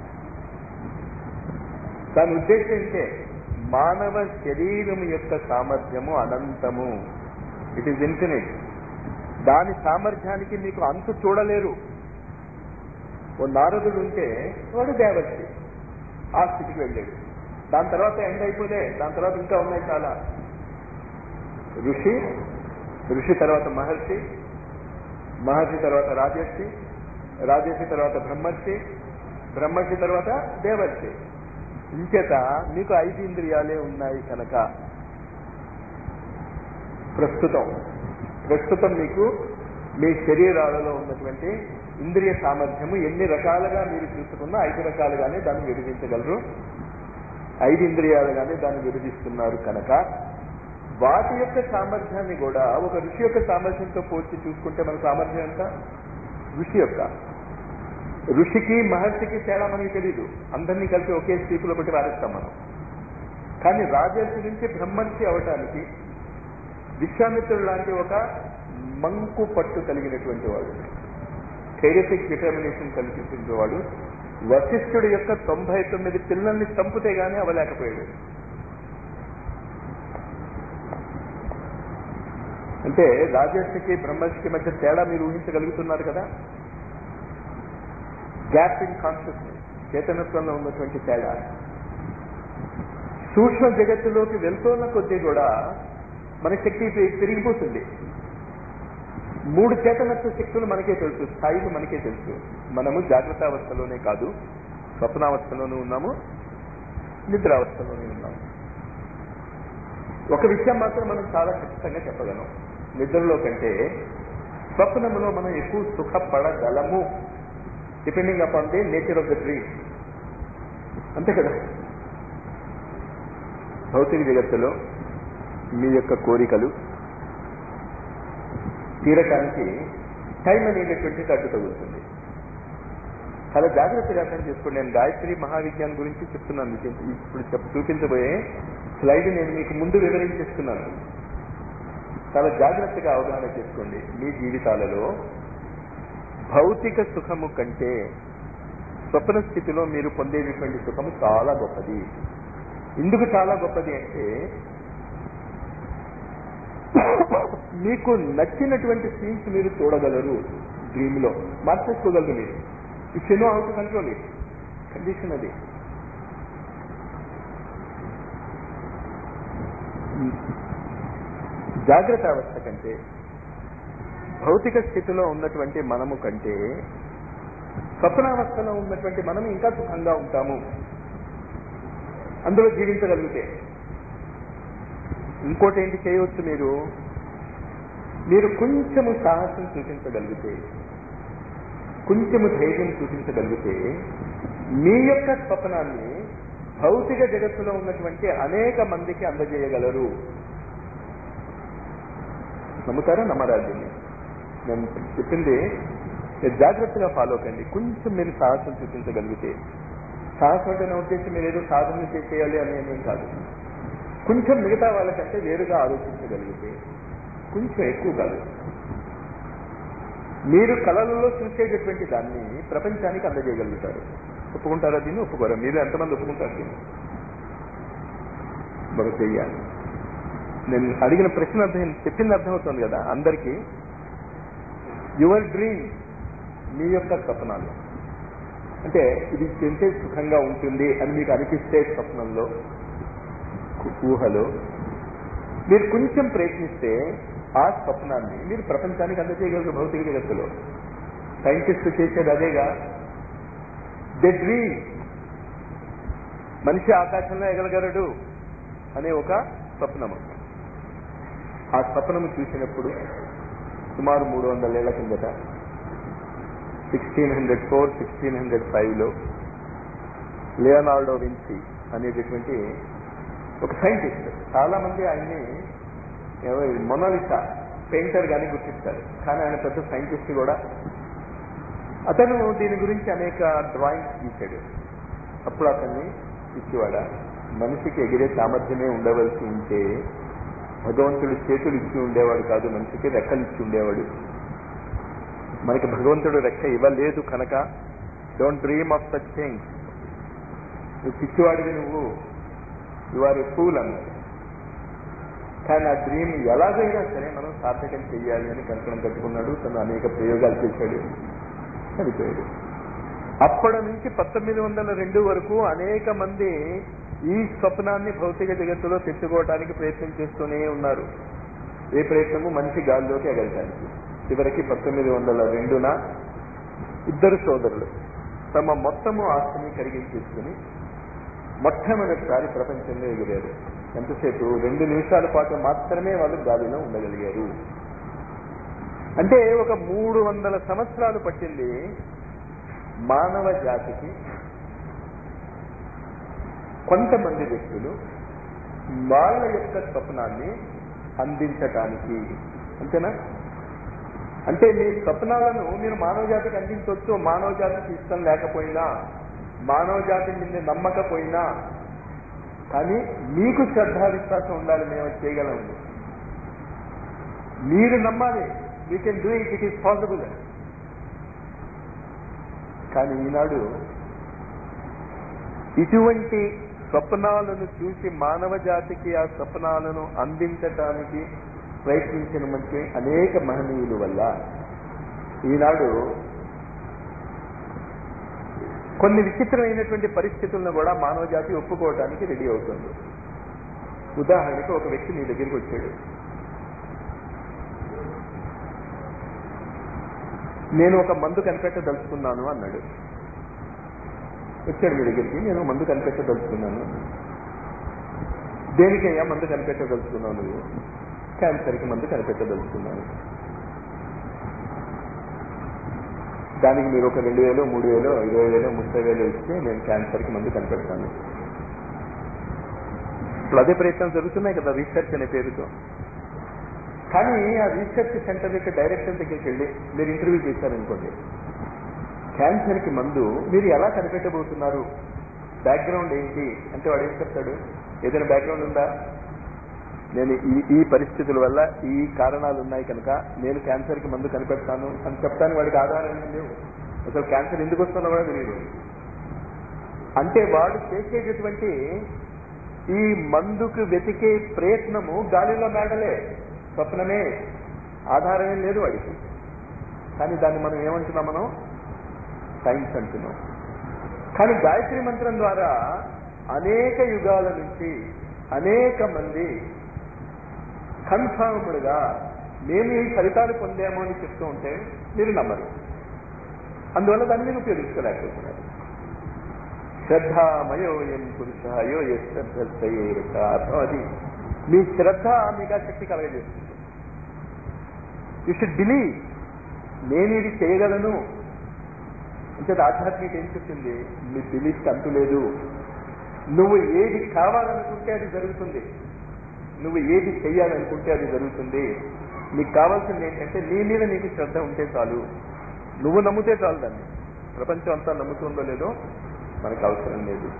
దాని ఉద్దేశం ఏంటే మానవ శరీరం యొక్క సామర్థ్యము అనంతము ఇట్ ఈస్ ఇన్ఫినిట్ దాని సామర్థ్యానికి మీకు అంతు చూడలేరు ఓ నారదుడు ఉంటే వాడు దేవర్షి ఆ స్థితికి వెళ్ళాడు దాని తర్వాత ఎండ్ అయిపోలే దాని తర్వాత ఇంకా ఉన్నాయి చాలా ఋషి ఋషి తర్వాత మహర్షి మహర్షి తర్వాత రాజర్షి రాజర్షి తర్వాత బ్రహ్మర్షి బ్రహ్మర్షి తర్వాత దేవర్షి ఇంచేత మీకు ఐదు ఇంద్రియాలే ఉన్నాయి కనుక ప్రస్తుతం ప్రస్తుతం మీకు మీ శరీరాలలో ఉన్నటువంటి ఇంద్రియ సామర్థ్యము ఎన్ని రకాలుగా మీరు చూసుకున్నా ఐదు రకాలుగానే దాన్ని విభజించగలరు ఐదు ఇంద్రియాలుగానే దాన్ని విభజిస్తున్నారు కనుక వాటి యొక్క సామర్థ్యాన్ని కూడా ఒక ఋషి యొక్క సామర్థ్యంతో పోల్చి చూసుకుంటే మన సామర్థ్యం ఎంత ఋషి యొక్క ఋషికి మహర్షికి తేడా మనకి తెలీదు అందరినీ కలిపి ఒకే స్టీపులో పెట్టి వారేస్తాం మనం కానీ రాజర్షి నుంచి బ్రహ్మర్షి అవటానికి విశ్వామిత్రుడు లాంటి ఒక మంకు పట్టు కలిగినటువంటి వాడు థెరటిక్ డిటర్మినేషన్ కలిగించిన వాడు వశిష్ఠుడి యొక్క తొంభై తొమ్మిది పిల్లల్ని చంపితే గానీ అవ్వలేకపోయాడు అంటే రాజర్షికి బ్రహ్మర్షికి మధ్య తేడా మీరు ఊహించగలుగుతున్నారు కదా గ్యాప్ ఇన్ కాన్షియస్నెస్ చేతనత్వంలో ఉన్నటువంటి తేడా సూక్ష్మ జగత్తులోకి వెళ్తున్న కొద్దీ కూడా మన శక్తి పె- పెరిగిపోతుంది మూడు చేతనత్వ శక్తులు మనకే తెలుసు స్థాయిలు మనకే తెలుసు మనము జాగ్రత్త అవస్థలోనే కాదు స్వప్నావస్థలోనూ ఉన్నాము నిద్రావస్థలోనే ఉన్నాము ఒక విషయం మాత్రం మనం చాలా ఖచ్చితంగా చెప్పగలం నిద్రలో కంటే స్వప్నములో మనం ఎక్కువ సుఖపడగలము depending upon the nature of the dream అంతే కదా భౌతిక జగత్తులో మీ యొక్క కోరికలు తీరటానికి టైం అనేటటువంటిది అడ్డు తగులుతుంది చాలా జాగ్రత్తగా అర్థం చేసుకోండి నేను గాయత్రి మహావిజ్ఞానం గురించి చెప్తున్నాను మీకు ఇప్పుడు చెప్ చూపించబోయే స్లైడ్ నేను మీకు ముందు వివరించేస్తున్నాను చాలా జాగ్రత్తగా అవగాహన చేసుకోండి మీ జీవితాలలో భౌతిక సుఖము కంటే స్వప్న స్థితిలో మీరు పొందేటటువంటి సుఖము చాలా గొప్పది ఎందుకు చాలా గొప్పది అంటే మీకు నచ్చినటువంటి సీన్స్ మీరు చూడగలరు డ్రీమ్ లో మార్చేసుకోగలరు మీరు if you know how to control it condition అది జాగ్రత్త అవస్థ కంటే భౌతిక స్థితిలో ఉన్నటువంటి మనము కంటే స్వప్నావస్థలో ఉన్నటువంటి మనం ఇంకా సుఖంగా ఉంటాము అందులో జీవించగలిగితే ఇంకోటి ఏంటి చేయవచ్చు మీరు మీరు కొంచెము సాహసం చూపించగలిగితే కొంచెము ధైర్యం చూపించగలిగితే మీ యొక్క స్వప్నాన్ని భౌతిక జగత్తులో ఉన్నటువంటి అనేక మందికి అందజేయగలరు నమ్ముతారా నమ్మరా దీన్ని నేను చెప్పింది మీరు జాగ్రత్తగా ఫాలో కండి కొంచెం మీరు సాహసం చూపించగలిగితే సాహసం అంటే నా ఉద్దేశం మీరు ఏదో సాధన చేసేయాలి అనేదేం కాదు కొంచెం మిగతా వాళ్ళకంటే వేరుగా ఆలోచించగలిగితే కొంచెం ఎక్కువ కాదు మీరు కళలలో చూసేటటువంటి దాన్ని ప్రపంచానికి అందజేయగలుగుతారు ఒప్పుకుంటారా దీన్ని ఒప్పుకోరా మీరు ఎంతమంది ఒప్పుకుంటారు దీన్ని మరి చెయ్యాలి నేను అడిగిన ప్రశ్న అర్థం చెప్పింది అర్థమవుతుంది కదా అందరికీ యువర్ డ్రీమ్ మీ యొక్క స్వప్నాలు అంటే ఇది తింటే సుఖంగా ఉంటుంది అని మీకు అనిపిస్తే స్వప్నంలో ఊహలో మీరు కొంచెం ప్రయత్నిస్తే ఆ స్వప్నాన్ని మీరు ప్రపంచానికి అందజేయగలరు భౌతిక జగత్తులో సైంటిస్టులు చేసేది అదేగా ద డ్రీమ్ మనిషి ఆకాశంలో ఎగలగలడు అనే ఒక స్వప్నము ఆ స్వప్నము చూసినప్పుడు సుమారు మూడు వందల ఏళ్ల కిందట sixteen hundred four sixteen hundred ఫైవ్లో లియోనార్డో విన్సీ అనేటటువంటి ఒక సైంటిస్ట్ చాలా మంది ఆయన్ని ఎవరు- మొనాలిసా పెయింటర్ గాని గుర్తిస్తారు కానీ ఆయన పెద్ద సైంటిస్ట్ కూడా అతను దీని గురించి అనేక డ్రాయింగ్స్ గీశాడు అప్పుడు అతన్ని ఇచ్చేవాడ మనిషికి ఎగిరే సామర్థ్యమే ఉండవలసి ఉంటే భగవంతుడు చేతులు ఇచ్చి ఉండేవాడు కాదు మనిషికి రెక్కలు ఇచ్చి ఉండేవాడు మనకి భగవంతుడు రెక్క ఇవ్వలేదు కనుక don't dream of such things నువ్వు పిచ్చివాడివి నువ్వు యు ఆర్ ఎ ఫూల్ అన్నాడు కానీ ఆ డ్రీమ్ ఎలాగైనా సరే మనం సార్థకం చెయ్యాలి అని కంకణం కట్టుకున్నాడు తను అనేక ప్రయోగాలు చేశాడు చనిపోయాడు అప్పటి నుంచి పంతొమ్మిది వందల రెండు వరకు అనేక మంది ఈ స్వప్నాన్ని భౌతిక జగత్తులో తెచ్చుకోవడానికి ప్రయత్నం చేస్తూనే ఉన్నారు ఏ ప్రయత్నము మనిషి గాల్లోకి ఎగరటానికి చివరికి పంతొమ్మిది వందల రెండున ఇద్దరు సోదరులు తమ మొత్తము ఆస్తిని కరిగించేసుకుని మొట్టమొదటిసారి ప్రపంచంలో ఎగిరారు ఎంతసేపు రెండు నిమిషాల పాటు మాత్రమే వాళ్ళు గాలిలో ఉండగలిగారు అంటే ఒక మూడు వందల సంవత్సరాలు పట్టింది మానవ జాతికి కొంతమంది వ్యక్తులు వాళ్ళ యొక్క స్వప్నాన్ని అందించటానికి అంతేనా అంటే మీ స్వప్నాలను మీరు మానవ జాతికి అందించవచ్చు మానవ జాతికి ఇష్టం లేకపోయినా మానవ జాతి మీద నమ్మకపోయినా కానీ మీకు శ్రద్ధా విశ్వాసం ఉండాలి మేము అది చేయగలము మీరు నమ్మాలి we can do it it is possible కానీ ఈనాడు ఇటువంటి స్వప్నాలను చూసి మానవ జాతికి ఆ స్వప్నాలను అందించటానికి ప్రయత్నించిన మంచి అనేక మహనీయుల వల్ల ఈనాడు కొన్ని విచిత్రమైనటువంటి పరిస్థితులను కూడా మానవ జాతి ఒప్పుకోవడానికి రెడీ అవుతుంది ఉదాహరణకి ఒక వ్యక్తి మీ దగ్గరికి వచ్చాడు నేను ఒక మందు కనిపెట్టదలుచుకున్నాను అన్నాడు వచ్చాడు మీ దగ్గరికి నేను మందు కనిపెట్టదలుచుకున్నాను దేనికయ్యా మందు కనిపెట్టదలుచుకున్నావు నువ్వు క్యాన్సర్కి మందు కనిపెట్టదలుచుకున్నాను దానికి మీరు ఒక రెండు వేలు మూడు వేలు ఇరవై వేలు ముప్పై వేలు ఇస్తే నేను క్యాన్సర్కి మందు కనిపెడతాను ఇప్పుడు అదే ప్రయత్నం జరుగుతున్నాయి కదా రీసెర్చ్ అనే పేరుతో కానీ ఆ రీసెర్చ్ సెంటర్ యొక్క డైరెక్టర్ దగ్గరికి వెళ్ళి మీరు ఇంటర్వ్యూ చేశారనుకోండి క్యాన్సర్కి మందు మీరు ఎలా కనిపెట్టబోతున్నారు బ్యాక్గ్రౌండ్ ఏంటి అంటే వాడు ఏం చెప్తాడు ఏదైనా బ్యాక్గ్రౌండ్ ఉందా నేను ఈ ఈ పరిస్థితుల వల్ల ఈ కారణాలు ఉన్నాయి కనుక నేను క్యాన్సర్కి మందు కనిపెడతాను అని చెప్తాను వాడికి ఆధారం ఏం లేవు అసలు క్యాన్సర్ ఎందుకు వస్తుందో కూడా తెలియదు అంటే వాడు చేసేటటువంటి ఈ మందుకు వెతికే ప్రయత్నము గాలిలో మేడలే స్వప్నమే ఆధారమే లేదు వాడికి కానీ దాన్ని మనం ఏమంటున్నాం మనం సైన్స్ అంటున్నాం కానీ గాయత్రి మంత్రం ద్వారా అనేక యుగాల నుంచి అనేక మంది కన్ఫర్మ్డ్గా మేము ఈ ఫలితాలు పొందాము అని చెప్తూ ఉంటే మీరు నమ్మరు అందువల్ల దాన్ని మీరు ఉపయోగించుకోలేకపోతున్నారు శ్రద్ధామయోయం పురుష అయో శ్రద్ధ అర్థం అది మీ శ్రద్ధ మీకు ఆ శక్తి కలగజేస్తుంది యు షుడ్ బిలీవ్ నేను ఇది చేయగలను అంటే ఆధ్యాత్మిక ఏం చెప్తుంది మీ బిలీఫ్ అంతు లేదు నువ్వు ఏది కావాలనుకుంటే అది జరుగుతుంది నువ్వు ఏది చెయ్యాలనుకుంటే అది జరుగుతుంది నీకు కావాల్సింది ఏంటంటే నీ మీద నీకు శ్రద్ధ ఉంటే చాలు నువ్వు నమ్మితే చాలు దాన్ని ప్రపంచం అంతా నమ్ముతుందో లేదో మనకు అవసరం లేదు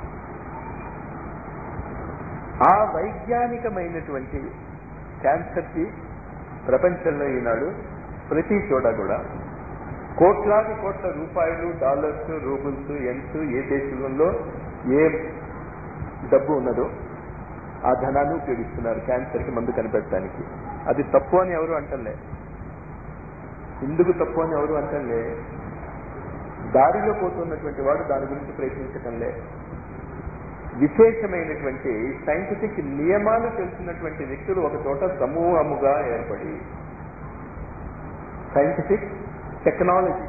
ఆ వైజ్ఞానికమైనటువంటి క్యాన్సర్కి ప్రపంచంలో ఈనాడు ప్రతి చోట కూడా కోట్లాది కోట్ల రూపాయలు డాలర్స్ రూబుల్స్ ఎన్స్ ఏ దేశంలో ఏ డబ్బు ఉన్నదో ఆ ధనాన్ని ఉపయోగిస్తున్నారు క్యాన్సర్కి మందు కనిపెట్టడానికి అది తప్పు అని ఎవరు అంటలే ఎందుకు తప్పు అని ఎవరు అంటలే దారిలో పోతున్నటువంటి వాడు దాని గురించి ప్రయత్నించటంలే విశేషమైనటువంటి సైంటిఫిక్ నియమాలు తెలిసినటువంటి వ్యక్తులు ఒక చోట సమూహముగా ఏర్పడి సైంటిఫిక్ టెక్నాలజీ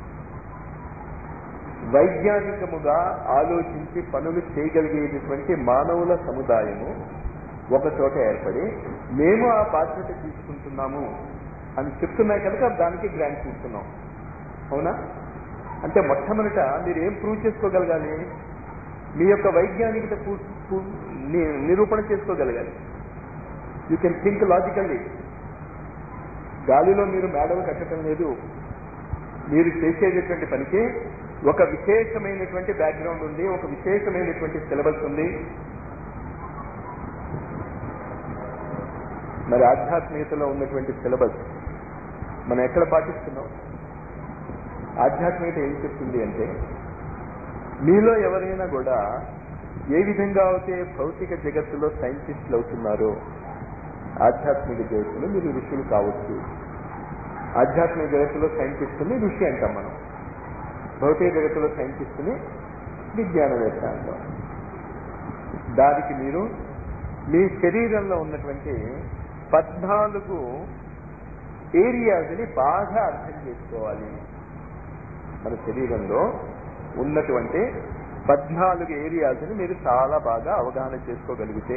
వైజ్ఞానికముగా ఆలోచించి పనులు చేయగలిగేటటువంటి మానవుల సముదాయము ఒక చోట ఏర్పడి మేము ఆ బాధ్యత తీసుకుంటున్నాము అని చెప్తున్నాయి కనుక దానికి గ్రాంట్ ఇస్తున్నాం అవునా అంటే మొట్టమొదట మీరు ఏం ప్రూవ్ చేసుకోగలగాలి మీ యొక్క వైజ్ఞానికత పూ- పూ- ని- నిరూపణ చేసుకోగలగాలి యూ కెన్ థింక్ లాజికల్లీ గాలిలో మీరు మేడలు కట్టడం లేదు మీరు చేసేటటువంటి పనికి ఒక విశేషమైనటువంటి బ్యాక్గ్రౌండ్ ఉంది ఒక విశేషమైనటువంటి సిలబస్ ఉంది మరి ఆధ్యాత్మికతలో ఉన్నటువంటి సిలబస్ మనం ఎక్కడ పాటిస్తున్నాం ఆధ్యాత్మికత ఏం చెప్తుంది అంటే మీలో ఎవరైనా కూడా ఏ విధంగా అయితే భౌతిక జగత్తులో సైంటిస్టులు అవుతున్నారో ఆధ్యాత్మిక జగత్తులో మీరు ఋషులు కావచ్చు ఆధ్యాత్మిక జగత్తులో సైంటిస్టుని ఋషి అంటాం మనం భౌతిక జగత్తులో సైంటిస్టుని విజ్ఞానవేత్త అంటాం దానికి మీరు మీ శరీరంలో ఉన్నటువంటి పద్నాలుగు ఏరియాస్ని బాగా అర్థం చేసుకోవాలి మన శరీరంలో ఉన్నటువంటి పద్నాలుగు ఏరియాస్ని మీరు చాలా బాగా అవగాహన చేసుకోగలిగితే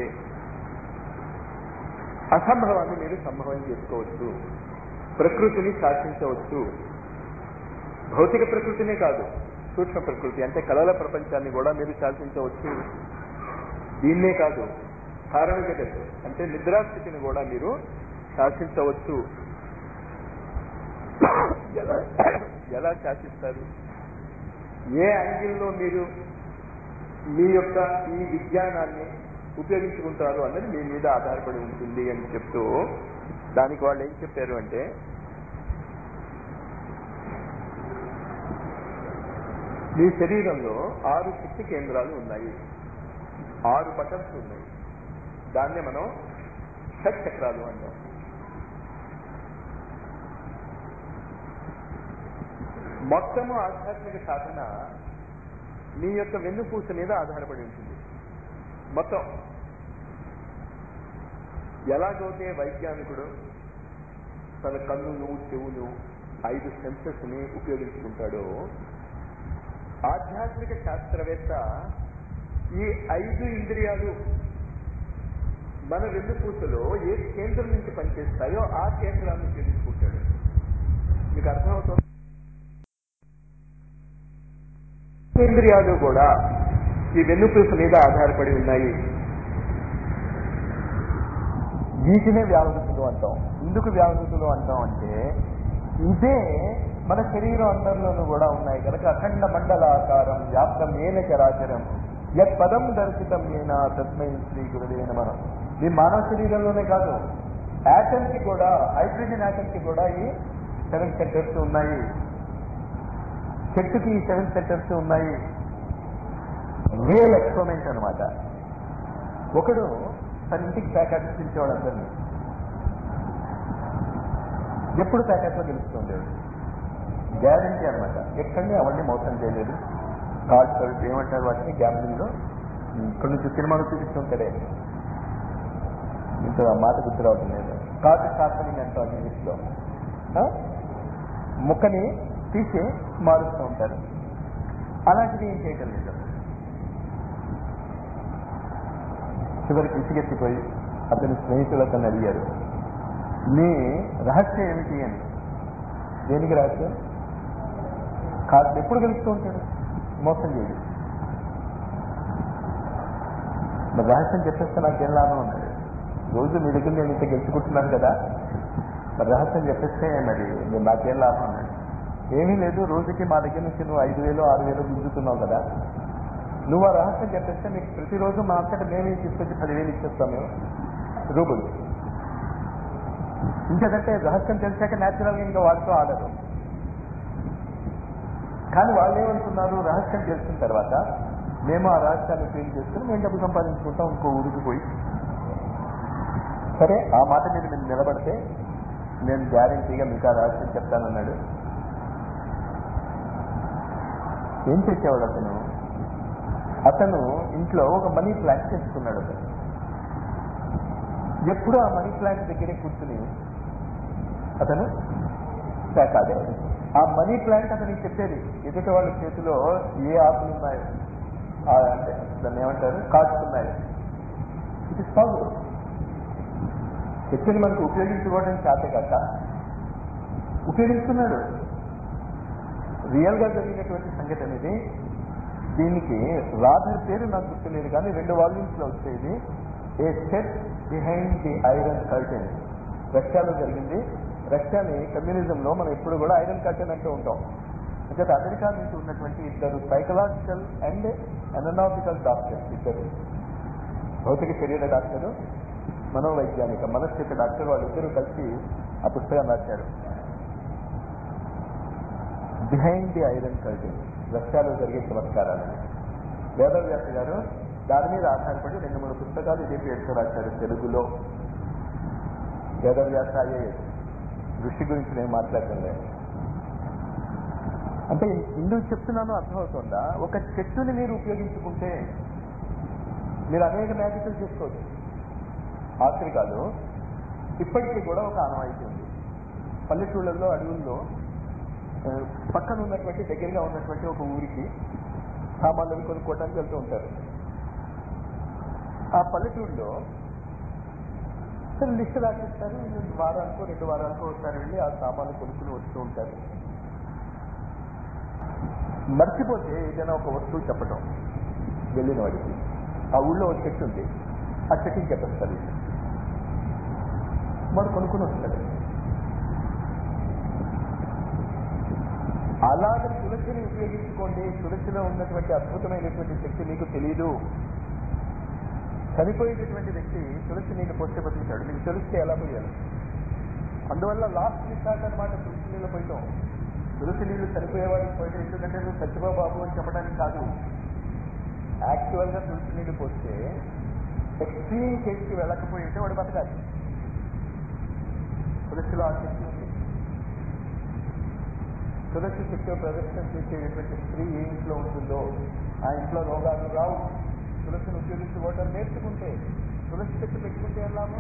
అసంభవాన్ని మీరు సంభవం చేసుకోవచ్చు ప్రకృతిని శాసించవచ్చు భౌతిక ప్రకృతినే కాదు సూక్ష్మ ప్రకృతి అంటే కళల ప్రపంచాన్ని కూడా మీరు శాసించవచ్చు దీన్నే కాదు కారణ జగత్ అంటే నిద్రాస్థితిని కూడా మీరు శాసించవచ్చు ఎలా ఎలా శాసిస్తారు ఏ యాంగిల్లో మీరు మీ యొక్క ఈ విజ్ఞానాన్ని ఉపయోగించుకుంటారు అన్నది మీ మీద ఆధారపడి ఉంటుంది అని చెప్తూ దానికి వాళ్ళు ఏం చెప్పారు అంటే మీ శరీరంలో ఆరు శక్తి కేంద్రాలు ఉన్నాయి ఆరు బటన్స్ ఉన్నాయి దాన్నే మనం షట్ చక్రాలు అంటాం మొత్తము ఆధ్యాత్మిక సాధన మీ యొక్క వెన్నుపూస మీద ఆధారపడి ఉంటుంది మొత్తం ఎలాగైతే వైజ్ఞానికుడు తన కన్నును చెవులు ఐదు సెన్సెస్ ని ఉపయోగించుకుంటాడో ఆధ్యాత్మిక శాస్త్రవేత్త ఈ ఐదు ఇంద్రియాలు మన వెన్నుపూసలో ఏ కేంద్రం నుంచి పనిచేస్తాయో ఆ కేంద్రాన్ని ఉపయోగించుకుంటాడు మీకు అర్థమవుతుంది ఇంద్రియాలు కూడా ఈ వెన్నుపూస మీద ఆధారపడి ఉన్నాయి వీటినే వ్యావృతులు అంటాం ఎందుకు వ్యావృతులు అంటాం అంటే ఇదే మన శరీరం అందరిలోనూ కూడా ఉన్నాయి కనుక అఖండ మండలాకారం వ్యాప్తం ఏన చరాచరం యత్ పదం దర్శితం ఏనా తస్మై శ్రీ గురుదే మనం ఈ మానవ శరీరంలోనే కాదు యాటమ్ కి కూడా హైడ్రోజన్ యాటమ్ కి కూడా ఈ సెవెన్ సెంటర్స్ ఉన్నాయి చెట్టుకి ఈ సెవెన్ సెంటర్స్ ఉన్నాయి రియల్ ఎక్స్పెరిమెంట్ అనమాట ఒకడు తన ఇంటికి ప్యాకెట్ పిలిచేవాడు అందరినీ ఎప్పుడు ప్యాకెట్లో గెలుస్తుండేవాడు గ్యారంటీ అనమాట ఎక్కడిని అవన్నీ మోసం చేయలేదు కార్డ్ సర్వీస్ ఏమంటారు వాటిని గ్యాంబ్లింగ్ లో ఇక్కడ నుంచి సినిమాలు చూపిస్తుంటాడే ఇంత మాట గుర్తు రావడం లేదు కార్డు షార్పనింగ్ అంటాం ఇంగ్లీష్ లో ఆ? ముక్కని తీసి మారుస్తూ ఉంటారు అలాంటిది ఏం చేయటం లేదు చివరికి ఇసుకెత్తిపోయి అతని స్నేహితులు అతను అడిగారు నీ రహస్యం ఏమిటి అని దేనికి రహస్యం కాదు ఎప్పుడు గెలుస్తూ ఉంటాడు మోసం చేయడు మరి రహస్యం చెప్పేస్తే నాకేం లాభం ఉన్నాడు రోజు మీ దగ్గర నేను ఇంత గెలుచుకుంటున్నాను కదా మరి రహస్యం చెప్పేస్తే మరి నేను నాకేం లాభం అన్నాడు ఏమీ లేదు రోజుకి మా దగ్గర నుంచి నువ్వు ఐదు వేలు ఆరు వేలు గుంజుతున్నావు కదా నువ్వు ఆ రహస్యం చెప్పేస్తే నీకు ప్రతిరోజు మా అంతటా మేమే తీసుకొచ్చి పదివేలు ఇచ్చేస్తాం మేము రూబులు ఇంకేదంటే రహస్యం తెలిసాక న్యాచురల్గా ఇంకా వాళ్ళతో ఆడరు కానీ వాళ్ళు ఏమనుకున్నారు రహస్యం తెలిసిన తర్వాత మేము ఆ రహస్యాన్ని ఫీల్ చేసుకుని మేము డబ్బు సంపాదించుకుంటాం ఇంకో ఊరికి పోయి సరే ఆ మాట మీద మీరు నిలబడితే నేను గ్యారంటీగా మీకు ఆ రహస్యం చెప్తానన్నాడు ఏం చేసేవాడు అతను అతను ఇంట్లో ఒక మనీ ప్లాంట్ తెచ్చుకున్నాడు అతను ఎప్పుడు ఆ మనీ ప్లాంట్ దగ్గరే కూర్చుని అతను శాఖాడేవాడు ఆ మనీ ప్లాంట్ అతనికి చెప్పేది ఎదుటి వాళ్ళ చేతిలో ఏ ఆకులు ఉన్నాయో ఆ అంటే దాన్ని ఏమంటారు కార్డ్స్ ఉన్నాయో ఇట్ ఇస్ పాసిబుల్ చెట్టుని మనకు ఉపయోగించుకోవడం చేత కాక ఉపయోగిస్తున్నాడు రియల్ గా జరిగినటువంటి సంగతి అనేది దీనికి రాధర్ పేరు నాకు గుర్తులేదు కానీ రెండు వాల్యూమ్స్ లో వచ్చేది a step behind the iron curtain రష్యాలో జరిగింది రష్యాని కమ్యూనిజం లో మనం ఎప్పుడు కూడా ఐరన్ కర్టెన్ అంటూ ఉంటాం అంటే అమెరికా నుంచి ఉన్నటువంటి ఇద్దరు సైకలాజికల్ అండ్ అననాటికల్ డాక్టర్స్ ఇద్దరు భౌతిక శరీర డాక్టరు మనోవైజ్ఞానిక మనస్థితి డాక్టర్ వాళ్ళిద్దరూ కలిసి ఆ పుస్తకం రాశారు బిహైండ్ ది ఐరన్ కర్టెన్ రష్యాలో జరిగే చమత్కారాలు వేదవ్యాస గారు దాని మీద ఆధారపడి రెండు మూడు పుస్తకాలు ఇదే పేరుతో రాశారు తెలుగులో వేదవ్యాస ఐఏఎస్ దృష్టి గురించి నేను మాట్లాడటం లేదు అంటే ఎందుకు చెప్తున్నానో అర్థమవుతుందా ఒక చెట్టుని మీరు ఉపయోగించుకుంటే మీరు అనేక మ్యాజిక్లు చేసుకోవచ్చు ఆఫ్రికాలో ఇప్పటికీ కూడా ఒక ఆనవాయితీ ఉంది పల్లెటూళ్ళల్లో అడవుల్లో ఆ, పక్కన ఉన్నటువంటి దగ్గరగా ఉన్నటువంటి ఒక ఊరికి సామాన్లు కొనుక్కోవడానికి వెళ్తూ ఉంటారు ఆ పల్లెటూరులో సరే లిస్ట్ రాసిస్తారు వారానికో రెండు వారానికో ఒకసారి వెళ్ళి ఆ సామాన్లు కొనుక్కుని వస్తూ ఉంటారు మర్చిపోతే ఏదైనా ఒక వస్తువు చెప్పటం వెళ్ళిన వాడికి ఆ ఊళ్ళో ఒక చెట్టు ఉంది ఆ చెట్టుకి చెప్పేస్తారు వీళ్ళు. వాడు కొనుక్కుని వస్తాడు అలాగే తులసిని ఉపయోగించుకోండి తులసిలో ఉన్నటువంటి అద్భుతమైనటువంటి శక్తి మీకు తెలియదు చనిపోయేటటువంటి వ్యక్తి తులసి నీళ్ళు పోస్తే బతుకుతాడు మీకు తెలిస్తే ఎలా పోయాలి అందువల్ల లాస్ట్ రిసార్ట్ అనమాట తులసి నీళ్ళు పోయటం తులసి నీళ్లు చనిపోయేవాడికి పోయటం ఎందుకంటే నువ్వు చచ్చిపో బాబు అని చెప్పడానికి కాదు యాక్చువల్ గా తులసి నీళ్లు పోస్తే ఎక్స్ట్రీమ్ కేసుకి వెళ్ళకపోయి ఉంటే వాడు బతకాలి తులసిలో ఆ శక్తి ఉంది తులసి చెట్టు ప్రదర్శన చేసేటటువంటి స్త్రీ ఏ ఇంట్లో ఉంటుందో ఆ ఇంట్లో రోగాలు రావు తులసిని ఉపయోగించుకోవటం నేర్చుకుంటే తులసి చెట్టు పెట్టుకుంటే వెళ్ళాము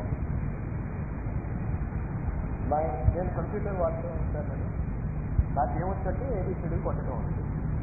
నా నేను కంప్యూటర్ వాడుతూ ఉంటాను నేను నాకేమొచ్చంటే ఏబిసిడి కొట్టడం ఉంది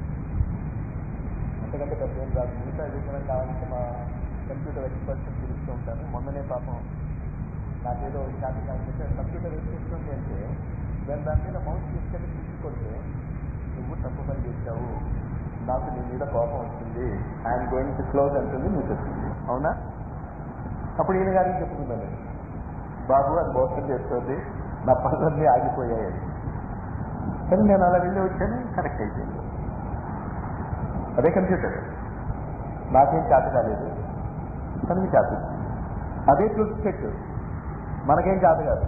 అంతకంటే పెద్ద ఏం రాదు మిగతా ఏదైనా కావాలంటే మా కంప్యూటర్ ఎక్స్పర్ట్స్ పిలుస్తూ ఉంటాను మొన్ననే పాపం నాకేదో శాఖ కాకపోతే కంప్యూటర్ ఏం చేస్తుంది అంటే నేను దాని మీద మౌస్ తీసుకెళ్ళి క్లిక్ కొడితే నువ్వు తప్పు పని చేశావు నాకు నీ మీద కోపం వచ్చింది ఐఎమ్ గోయింగ్ టు క్లోజ్ అంటుంది నీకు వచ్చింది అవునా అప్పుడు ఈయన గారికి చెప్పుకున్నాను నేను. బాబు అది మోసం చేస్తుంది నా పనులన్నీ ఆగిపోయాయి అని. కానీ నేను అలా వెళ్ళి వచ్చాను కరెక్ట్ అయిపోయింది అదే కంప్యూటర్ నాకేం చేత కాలేదు తనకి చేత వచ్చింది. అదే తులసి చెట్టు మనకేం చేత కాదు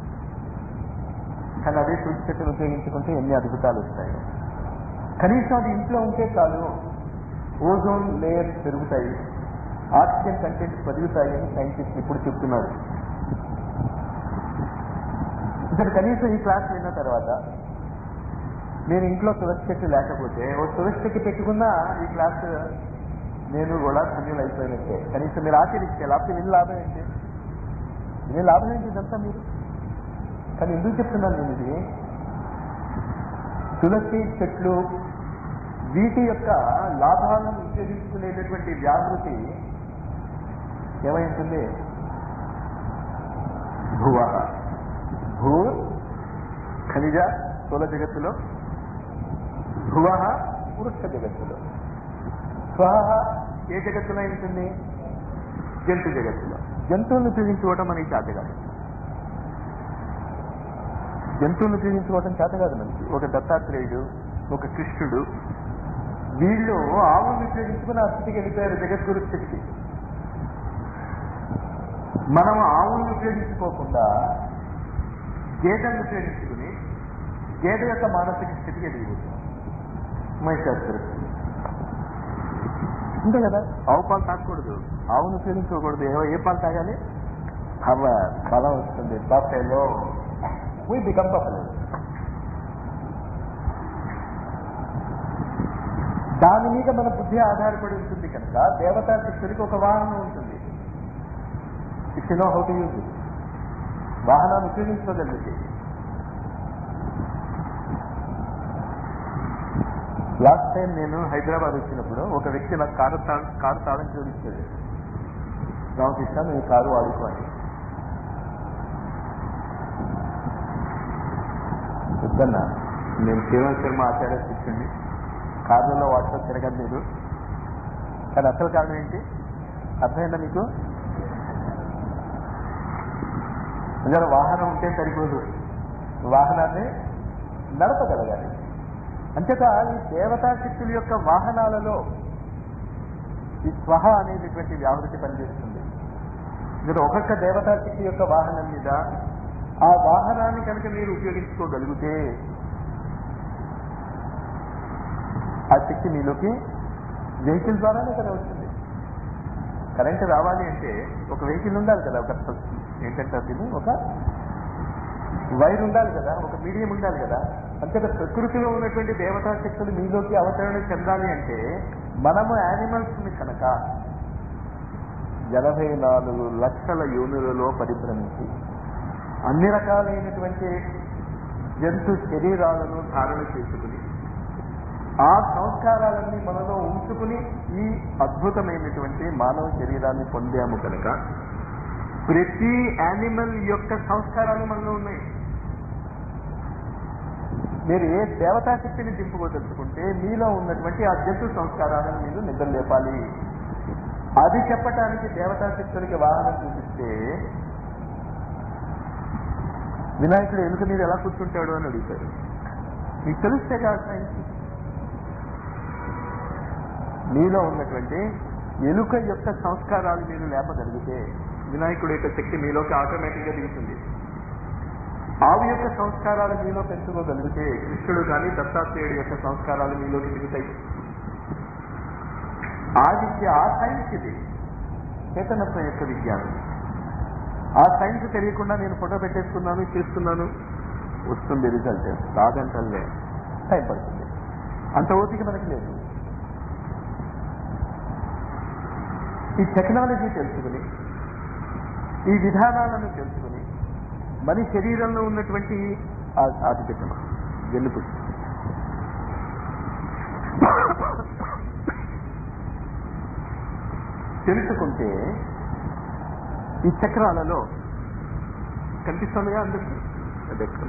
కానీ అదే తులసి చెట్టును ఉపయోగించుకుంటే ఎన్ని అద్భుతాలు వస్తాయి కనీసం అది ఇంట్లో ఉంటే చాలు ఓజోన్ లేయర్ పెరుగుతాయి ఆక్సిజన్ కంటెంట్ పెరుగుతాయి అని సైంటిస్ట్ ఇప్పుడు చెప్తున్నారు ఇక్కడ కనీసం ఈ క్లాస్ విన్న తర్వాత మీరు ఇంట్లో తులసి చెట్టు లేకపోతే ఓ తులసి చెట్టు పెట్టుకున్నా ఈ క్లాస్ నేను కూడా ధన్యులు అయిపోయినట్టే కనీసం మీరు ఆచరిస్తే లేకపోతే విని లాభం ఏంటి విని లాభం ఏంటి ఇదంతా మీరు కానీ ఎందుకు చెప్తున్నాను నేను ఇది తులసి చెట్లు వీటి యొక్క లాభాలను ఉపయోగించుకునేటటువంటి వ్యాధృతి ఏమై ఉంటుంది భువ భూ ఖనిజ స్థూల జగత్తులో భువ వృక్ష జగత్తులో స్వహ ఏ జగత్తులో ఉంటుంది జంతు జగత్తులో జంతువులను ఉపయోగించుకోవటం మనకి చేత కాదు జంతువులను ఉపయోగించుకోవటం చేత కాదు మనకి ఒక దత్తాత్రేయుడు ఒక కృష్ణుడు వీళ్ళు ఆవులను ఉపయోగించుకుని ఆ స్థితికి వెళ్ళిపోయారు జగద్గురు స్థితికి మనం ఆవులను ఉపయోగించుకోకుండా గేదెలను ఉపయోగించుకుని గేదె యొక్క మానసిక స్థితికి ఎదిగిపోతున్నాం మైశాస్త్రం అంతే కదా ఆవు పాలు తాగకూడదు ఆవును ఉపయోగించుకోకూడదు ఏ ఏ పాలు తాగాలి అవ బలం వస్తుంది బఫెలో వీ బికమ్ బఫెలో దాని మీద మన బుద్ధి ఆధారపడి ఉంటుంది కనుక దేవతా శక్తుడికి ఒక వాహనం ఉంటుంది it's know how to use it వాహనాన్ని ఉపయోగించుకోగలిగితే లాస్ట్ టైం నేను హైదరాబాద్ వచ్చినప్పుడు ఒక వ్యక్తి నాకు కారు తా- కారు తాళం చూపించాడు రామకృష్ణ నేను కారు వాడుకో అని వద్దన్నా నేను శ్రీరామ్ శర్మ ఆచార్య శిష్యుడిని కార్లలో వాటిలో తిరగదు మీరు కానీ అసలు కారణం ఏంటి అర్థమైందా మీకు నిజంగా వాహనం ఉంటే సరిపోదు వాహనాన్ని నడపగలగాలి అంచేత ఈ దేవతా శక్తుల యొక్క వాహనాలలో ఈ స్వహ అనేటటువంటి వ్యావృతి పనిచేస్తుంది మీరు ఒక్కొక్క దేవతా శక్తి యొక్క వాహనం మీద ఆ వాహనాన్ని కనుక మీరు ఉపయోగించుకోగలిగితే ఆ శక్తి మీలోకి వెహికల్ ద్వారానే కదా వచ్చింది కరెంట్ రావాలి అంటే ఒక వెహికల్ ఉండాలి కదా ఒక ఏంటంటే దీన్ని ఒక వైర్ ఉండాలి కదా ఒక మీడియం ఉండాలి కదా అంతేత ప్రకృతిలో ఉన్నటువంటి దేవతా శక్తులు మీలోకి అవతరణ చెందాలి అంటే మనము యానిమల్స్ ని కనుక ఎనభై నాలుగు లక్షల యోనులలో పరిభ్రమించి అన్ని రకాలైనటువంటి జంతు శరీరాలను ధారణ చేసుకుని ఆ సంస్కారాలన్నీ మనలో ఉంచుకుని ఈ అద్భుతమైనటువంటి మానవ శరీరాన్ని పొందాము కనుక ప్రతి యానిమల్ యొక్క సంస్కారాలు మనలో ఉన్నాయి మీరు ఏ దేవతా శక్తిని దింపుకోదలుచుకుంటే మీలో ఉన్నటువంటి ఆ జంతు సంస్కారాలను మీరు నిద్రలేపాలి అది చెప్పటానికి దేవతా శక్తులకి వాహనం చూపిస్తే వినాయకుడు ఎలుక మీద ఎలా కూర్చుంటాడు అని అడుగుతాడు మీకు తెలిస్తే కాదు సైన్స్ మీలో ఉన్నటువంటి ఎలుక యొక్క సంస్కారాలు మీరు లేపగలిగితే వినాయకుడి యొక్క శక్తి మీలోకి ఆటోమేటిక్ గా దిగుతుంది ఆవు యొక్క సంస్కారాలు మీలో పెంచుకోగలిగితే కృష్ణుడు కానీ దత్తాత్రేయుడు యొక్క సంస్కారాలు మీలోకి దిగుతాయి ఆ విద్య ఆ సైన్స్ ఇది చేతనత్వం యొక్క విజ్ఞానం ఆ సైన్స్ తెలియకుండా నేను ఫోటో పెట్టేసుకున్నాను చేస్తున్నాను వస్తుంది రిజల్ట్ కాదంటలే టైం పడుతుంది అంత ఓపిక మనకి లేదు ఈ టెక్నాలజీ తెలుసుకుని ఈ విధానాలను తెలుసుకుని మన శరీరంలో ఉన్నటువంటి అది పెట్టమ వెలుపు తెలుసుకుంటే ఈ చక్రాలలో కనిపిస్తున్నాయా అందరికీ అది ఎక్కడ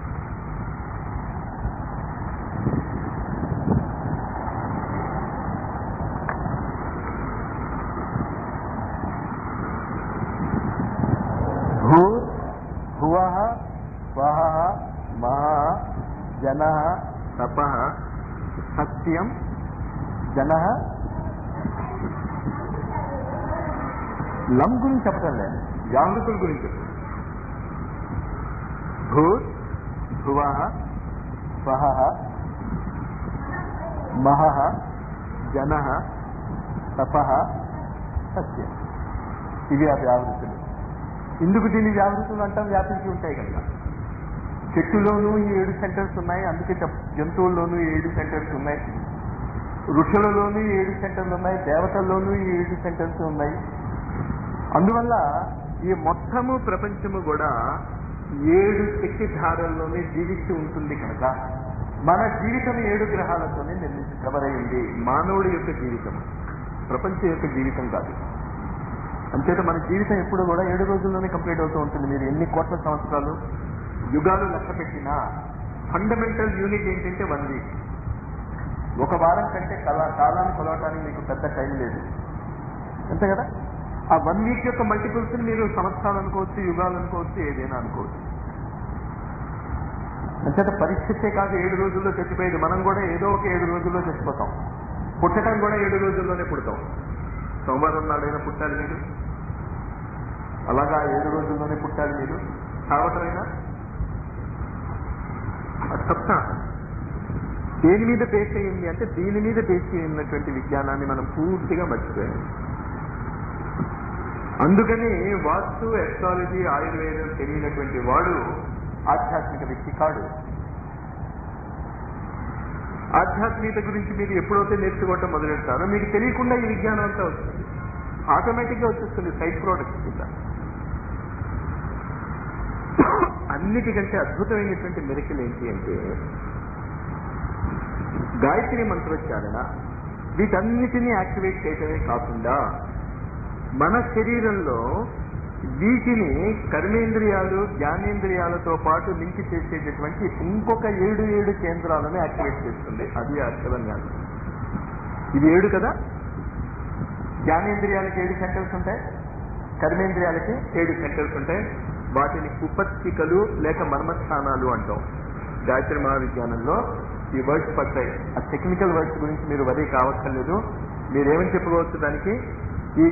భూ భువ స్వహ మహా జన తప సత్యం జన లం గురించి చెప్పటం లేదు జాగృతుల గురించి చెప్తాను భూ భువ స్వహ మహ జన తప సత్యం ఇవి ఆ వ్యావృతులు ఇందుకు దీన్ని వ్యావృతులు అంటాం వ్యాపించి ఉంటాయి కనుక చెట్టులోనూ ఈ ఏడు సెంటర్స్ ఉన్నాయి అందుకే చెప్ జంతువుల్లోనూ ఈ ఏడు సెంటర్స్ ఉన్నాయి ఋషులలోనూ ఈ ఏడు సెంటర్లు ఉన్నాయి దేవతల్లోనూ ఈ ఏడు సెంటర్స్ ఉన్నాయి అందువల్ల ఈ మొత్తము ప్రపంచము కూడా ఏడు శక్తి ధారల్లోనే జీవిస్తూ ఉంటుంది కనుక మన జీవితం ఏడు గ్రహాలతోనే నిర్మించి కవర్ అయింది మానవుడి యొక్క జీవితం ప్రపంచం యొక్క జీవితం కాదు అంచేత మన జీవితం ఎప్పుడు కూడా ఏడు రోజుల్లోనే కంప్లీట్ అవుతూ ఉంటుంది మీరు ఎన్ని కోట్ల సంవత్సరాలు యుగాలు లెక్క పెట్టినా ఫండమెంటల్ యూనిట్ ఏంటంటే వన్ వీక్ ఒక వారం కంటే కళ కాలాన్ని కొలవటానికి మీకు పెద్ద టైం లేదు అంతే కదా ఆ వన్ వీక్ యొక్క మల్టిపుల్స్ మీరు సంవత్సరాలు అనుకోవచ్చు యుగాలు అనుకోవచ్చు ఏదైనా అనుకోవచ్చు అంచేత పరిస్థితే కాదు ఏడు రోజుల్లో చచ్చిపోయేది మనం కూడా ఏదో ఒక ఏడు రోజుల్లో చచ్చిపోతాం పుట్టడం కూడా ఏడు రోజుల్లోనే పుడతాం సోమవారం నాడైనా పుట్టాలి మీరు అలాగా ఏడు రోజుల్లోనే పుట్టాలి మీరు సావటమైనా అది తప్ప దేని మీద బేస్ అయ్యింది అంటే దీని మీద బేస్ అయి ఉన్నటువంటి విజ్ఞానాన్ని మనం పూర్తిగా మర్చిపోయాం అందుకని వాస్తు ఎస్ట్రాలజీ ఆయుర్వేదం తెలియనటువంటి వాడు ఆధ్యాత్మిక వ్యక్తి కాడు ఆధ్యాత్మికత గురించి మీరు ఎప్పుడైతే నేర్చుకోవటం మొదలెడతారో మీకు తెలియకుండా ఈ విజ్ఞానం అంతా వస్తుంది ఆటోమేటిక్ గా వచ్చేస్తుంది సైడ్ ప్రోడక్ట్స్ కింద అన్నిటికంటే అద్భుతమైనటువంటి మెరికలు ఏంటి అంటే గాయత్రి మంత్రోచ్చారణ వీటన్నిటినీ యాక్టివేట్ చేయటమే కాకుండా మన శరీరంలో వీటిని కర్మేంద్రియాలు జ్ఞానేంద్రియాలతో పాటు లింక్ చేసేటటువంటి ఇంకొక ఏడు ఏడు కేంద్రాలను యాక్టివేట్ చేస్తుంది అది అక్షర జ్ఞానం ఇది ఏడు కదా జ్ఞానేంద్రియాలకి ఏడు సెంటర్స్ ఉంటాయి కర్మేంద్రియాలకి ఏడు సెంటర్స్ ఉంటాయి వాటిని కుపత్తికలు లేక మర్మస్థానాలు అంటాం గాయత్రి మహావిజ్ఞానంలో ఈ వర్డ్స్ పడతాయి ఆ టెక్నికల్ వర్డ్స్ గురించి మీరు వరి కావక్కర్లేదు మీరేమని చెప్పుకోవచ్చు దానికి ఈ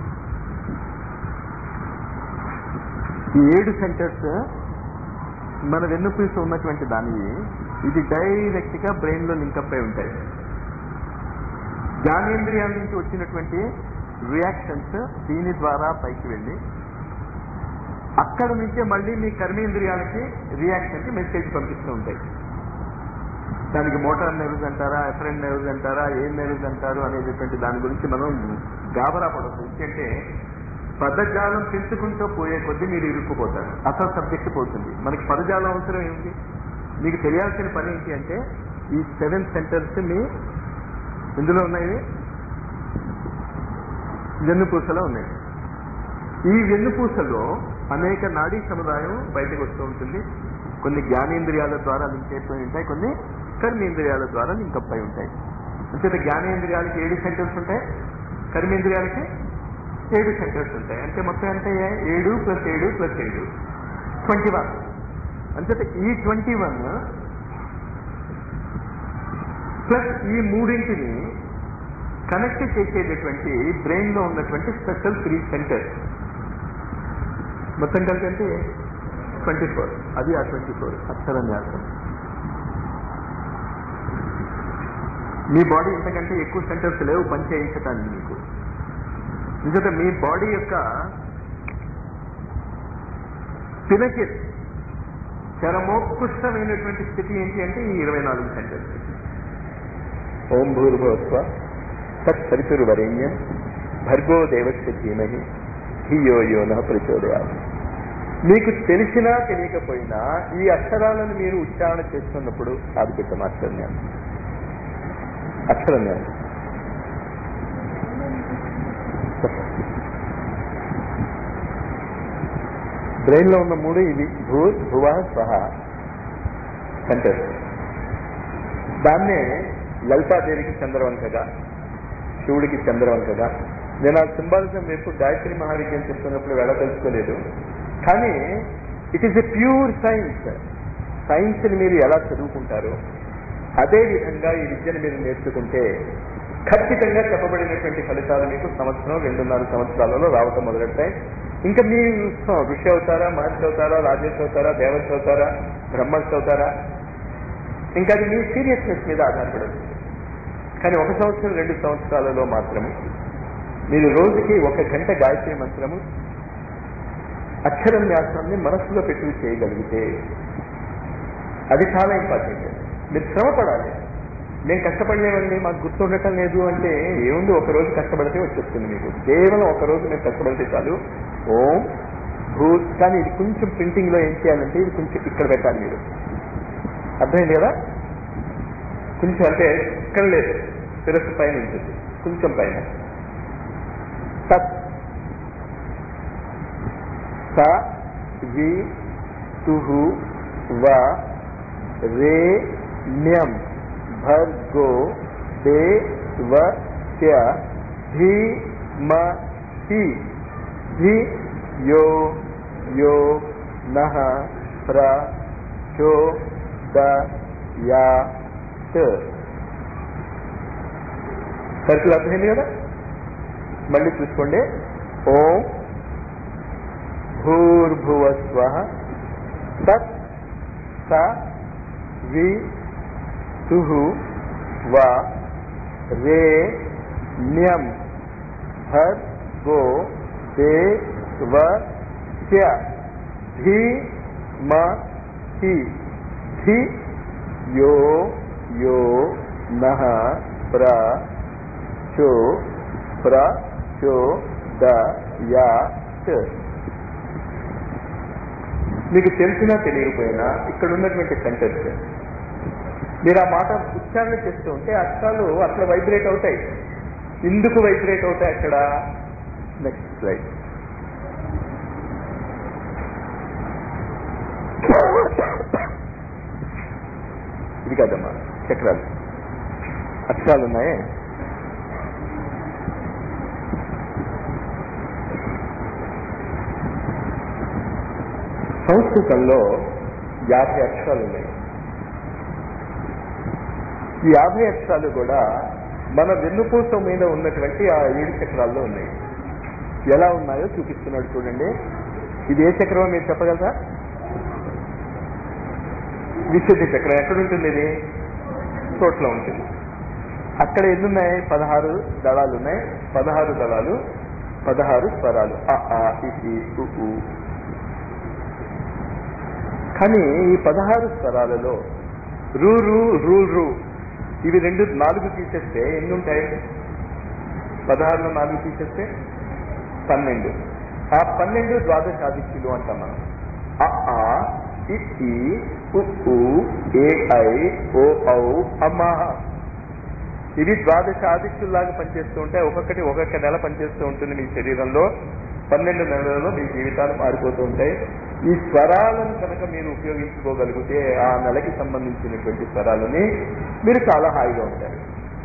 ఈ ఏడు సెంటర్స్ మన వెన్నుపూస ఉన్నటువంటి దాని ఇది డైరెక్ట్ గా బ్రెయిన్ లో లింకప్ అయి ఉంటాయి జ్ఞానేంద్రియాల నుంచి వచ్చినటువంటి రియాక్షన్స్ దీని ద్వారా పైకి వెళ్ళి అక్కడ నుంచే మళ్ళీ మీ కర్మేంద్రియాలకి రియాక్షన్ కి మెసేజ్ పంపిస్తూ ఉంటాయి దానికి మోటార్ నెర్వ్స్ అంటారా ఎఫరెంట్ నెర్వ్స్ అంటారా ఏం నెర్వ్స్ అంటారు అనేటటువంటి దాని గురించి మనం గాబరా పడవచ్చు ఎందుకంటే పదజాలం పెంచుకుంటూ పోయే కొద్దీ మీరు ఇరుక్కుపోతారు అసలు సబ్జెక్ట్ పోతుంది మనకి పదజాలం అవసరం ఏమిటి మీకు తెలియాల్సిన పని ఏంటి అంటే ఈ సెవెన్ సెంటర్స్ మీ ఇందులో ఉన్నాయి వెన్నుపూసలో ఉన్నాయి ఈ వెన్నుపూసలో అనేక నాడీ సముదాయం బయటకు వస్తూ ఉంటుంది కొన్ని జ్ఞానేంద్రియాల ద్వారా లింక్ అయిపోయి ఉంటాయి కొన్ని కర్మేంద్రియాల ద్వారా లింకప్ అయి ఉంటాయి అంటే జ్ఞానేంద్రియాలకి ఏడు సెంటర్స్ ఉంటాయి కర్మేంద్రియాలకి ఏడు సెంటర్స్ ఉంటాయి అంటే మొత్తం అంటే ఏడు ప్లస్ ఏడు ప్లస్ ఏడు ట్వంటీ వన్ అంటే ఈ ట్వంటీ వన్ ప్లస్ ఈ మూడింటిని కనెక్ట్ చేసేటటువంటి బ్రెయిన్ లో ఉన్నటువంటి స్పెషల్ త్రీ సెంటర్ మొత్తం కలిసి అంటే ట్వంటీ ఫోర్ అది ఆ ట్వంటీ ఫోర్ అక్షర న్యాసం మీ బాడీ ఇంతకంటే ఎక్కువ సెంటర్స్ లేవు పని చేయించటానికి మీకు నిజంగా మీ బాడీ యొక్క పినకి చరమోత్కృష్టమైనటువంటి స్థితి ఏంటి అంటే ఈ ఇరవై నాలుగు సెంటర్స్ ఓం భూర్భవస్వ తత్సరితుర్వరేణ్యం భర్గో దేవస్య ధీమహి ధియో యోన ప్రచోదయాలు మీకు తెలిసినా తెలియకపోయినా ఈ అక్షరాలను మీరు ఉచ్చారణ చేస్తున్నప్పుడు ఆదిపెట్ట మాస్టర్ణ్యాన్ని అక్షరజ్ఞానం బ్రెయిన్ లో ఉన్న మూడు ఇవి భూ భువ స్వహ సెంటర్ దాన్నే లలితాదేవికి చంద్రవంకగా శివుడికి చంద్రవంకగా నేను ఆ సింబాలిజం వైపు గాయత్రి మహావిద్యం చెప్తున్నప్పుడు వెళ్ళ తెలుసుకోలేదు కానీ it is a pure science science ని మీరు ఎలా చదువుకుంటారో అదే విధంగా ఈ విద్యను మీరు నేర్చుకుంటే ఖచ్చితంగా చెప్పబడినటువంటి ఫలితాలు మీకు సంవత్సరం రెండున్నర సంవత్సరాలలో రావటం మొదలెడతాయి ఇంకా మీ ఇష్టం ఋషి అవుతారా మహర్షి అవుతారా రాజేష్ అవుతారా దేవర్షి అవుతారా బ్రహ్మర్షి అవుతారా ఇంకా అది మీ సీరియస్నెస్ మీద ఆధారపడదు కానీ ఒక సంవత్సరం రెండు సంవత్సరాలలో మాత్రము మీరు రోజుకి ఒక గంట గాయత్రి మంత్రము అక్షరన్యాసాన్ని మనస్సులో పెట్టి చేయగలిగితే అది చాలా ఇంపార్టెంట్ మీరు శ్రమ పడాలి మేము కష్టపడలేమండి మాకు గుర్తుండటం లేదు అంటే ఏముంది ఒక రోజు కష్టపడితే వచ్చేస్తుంది మీకు కేవలం ఒక రోజు మీరు కష్టపడితే చాలు ఓం భూ కానీ ఇది కొంచెం ప్రింటింగ్ లో ఏం చేయాలంటే ఇది కొంచెం ఇక్కడ పెట్టాలి మీరు అర్థమైంది కదా కొంచెం అంటే ఇక్కడ లేదు శిరస్సు పైన ఉంటుంది కొంచెం పైన తత్ స వి తుహు వ రే న్యం భర్గో దేవస్య ధీమహి ధి యో యో నః ప్ర చో ద యా సర్కిల్ అర్థమైంది కదా మళ్ళీ చూసుకోండి ఓం భూర్భువస్వ తత్ స వి తుహు వ రే న్యం భర్ గో దేవ ధీ మ హి ధి యో యో నః ప్ర చో ప్ర చో ద యా మీకు తెలిసినా తెలియకపోయినా ఇక్కడ ఉన్నటువంటి సెంటెన్స్ మీరు ఆ మాట ఉచ్చారణ చేస్తూ ఉంటే అక్షరాలు అట్లా వైబ్రేట్ అవుతాయి ఎందుకు వైబ్రేట్ అవుతాయి అక్కడ నెక్స్ట్ స్లైడ్ ఇది కాదమ్మా చక్రాలు అక్షరాలు ఉన్నాయే సంస్కృతంలో యాభై అక్షరాలు ఉన్నాయి ఈ యాభై అక్షరాలు కూడా మన వెన్నుపూస మీద ఉన్నటువంటి ఆ ఏడు చక్రాల్లో ఉన్నాయి ఎలా ఉన్నాయో చూపిస్తున్నాడు చూడండి ఇది ఏ చక్రం మీరు చెప్పగలరా విశుద్ధి చక్రం ఎక్కడ ఉంటుంది ఇది చోట్ల ఉంటుంది అక్కడ ఎన్ని ఉన్నాయి పదహారు దళాలు ఉన్నాయి పదహారు దళాలు పదహారు స్వరాలు అ ఆ ఇ ఈ, ఉ ఊ. కానీ ఈ పదహారు స్వరాలలో రు రు రు రు ఇవి రెండు నాలుగు తీసేస్తే ఎన్ని ఉంటాయి పదహారులో నాలుగు తీసేస్తే పన్నెండు ఆ పన్నెండు ద్వాదశాదిత్యులు అంటాం మనం అ ఆ ఇ ఈ ఉ ఊ ఏ ఐ ఓ ఔ అమ్మా ఇవి ద్వాదశ ఆదిత్యుల్లాగా పనిచేస్తూ ఉంటాయి ఒక్కొక్కటి ఒక్కొక్క నెల పనిచేస్తూ ఉంటుంది మీ శరీరంలో పన్నెండు నెలలలో మీ జీవితాలు మారిపోతూ ఉంటాయి ఈ స్వరాలను కనుక మీరు ఉపయోగించుకోగలిగితే ఆ నెలకి సంబంధించినటువంటి స్వరాలని మీరు చాలా హాయిగా ఉంటారు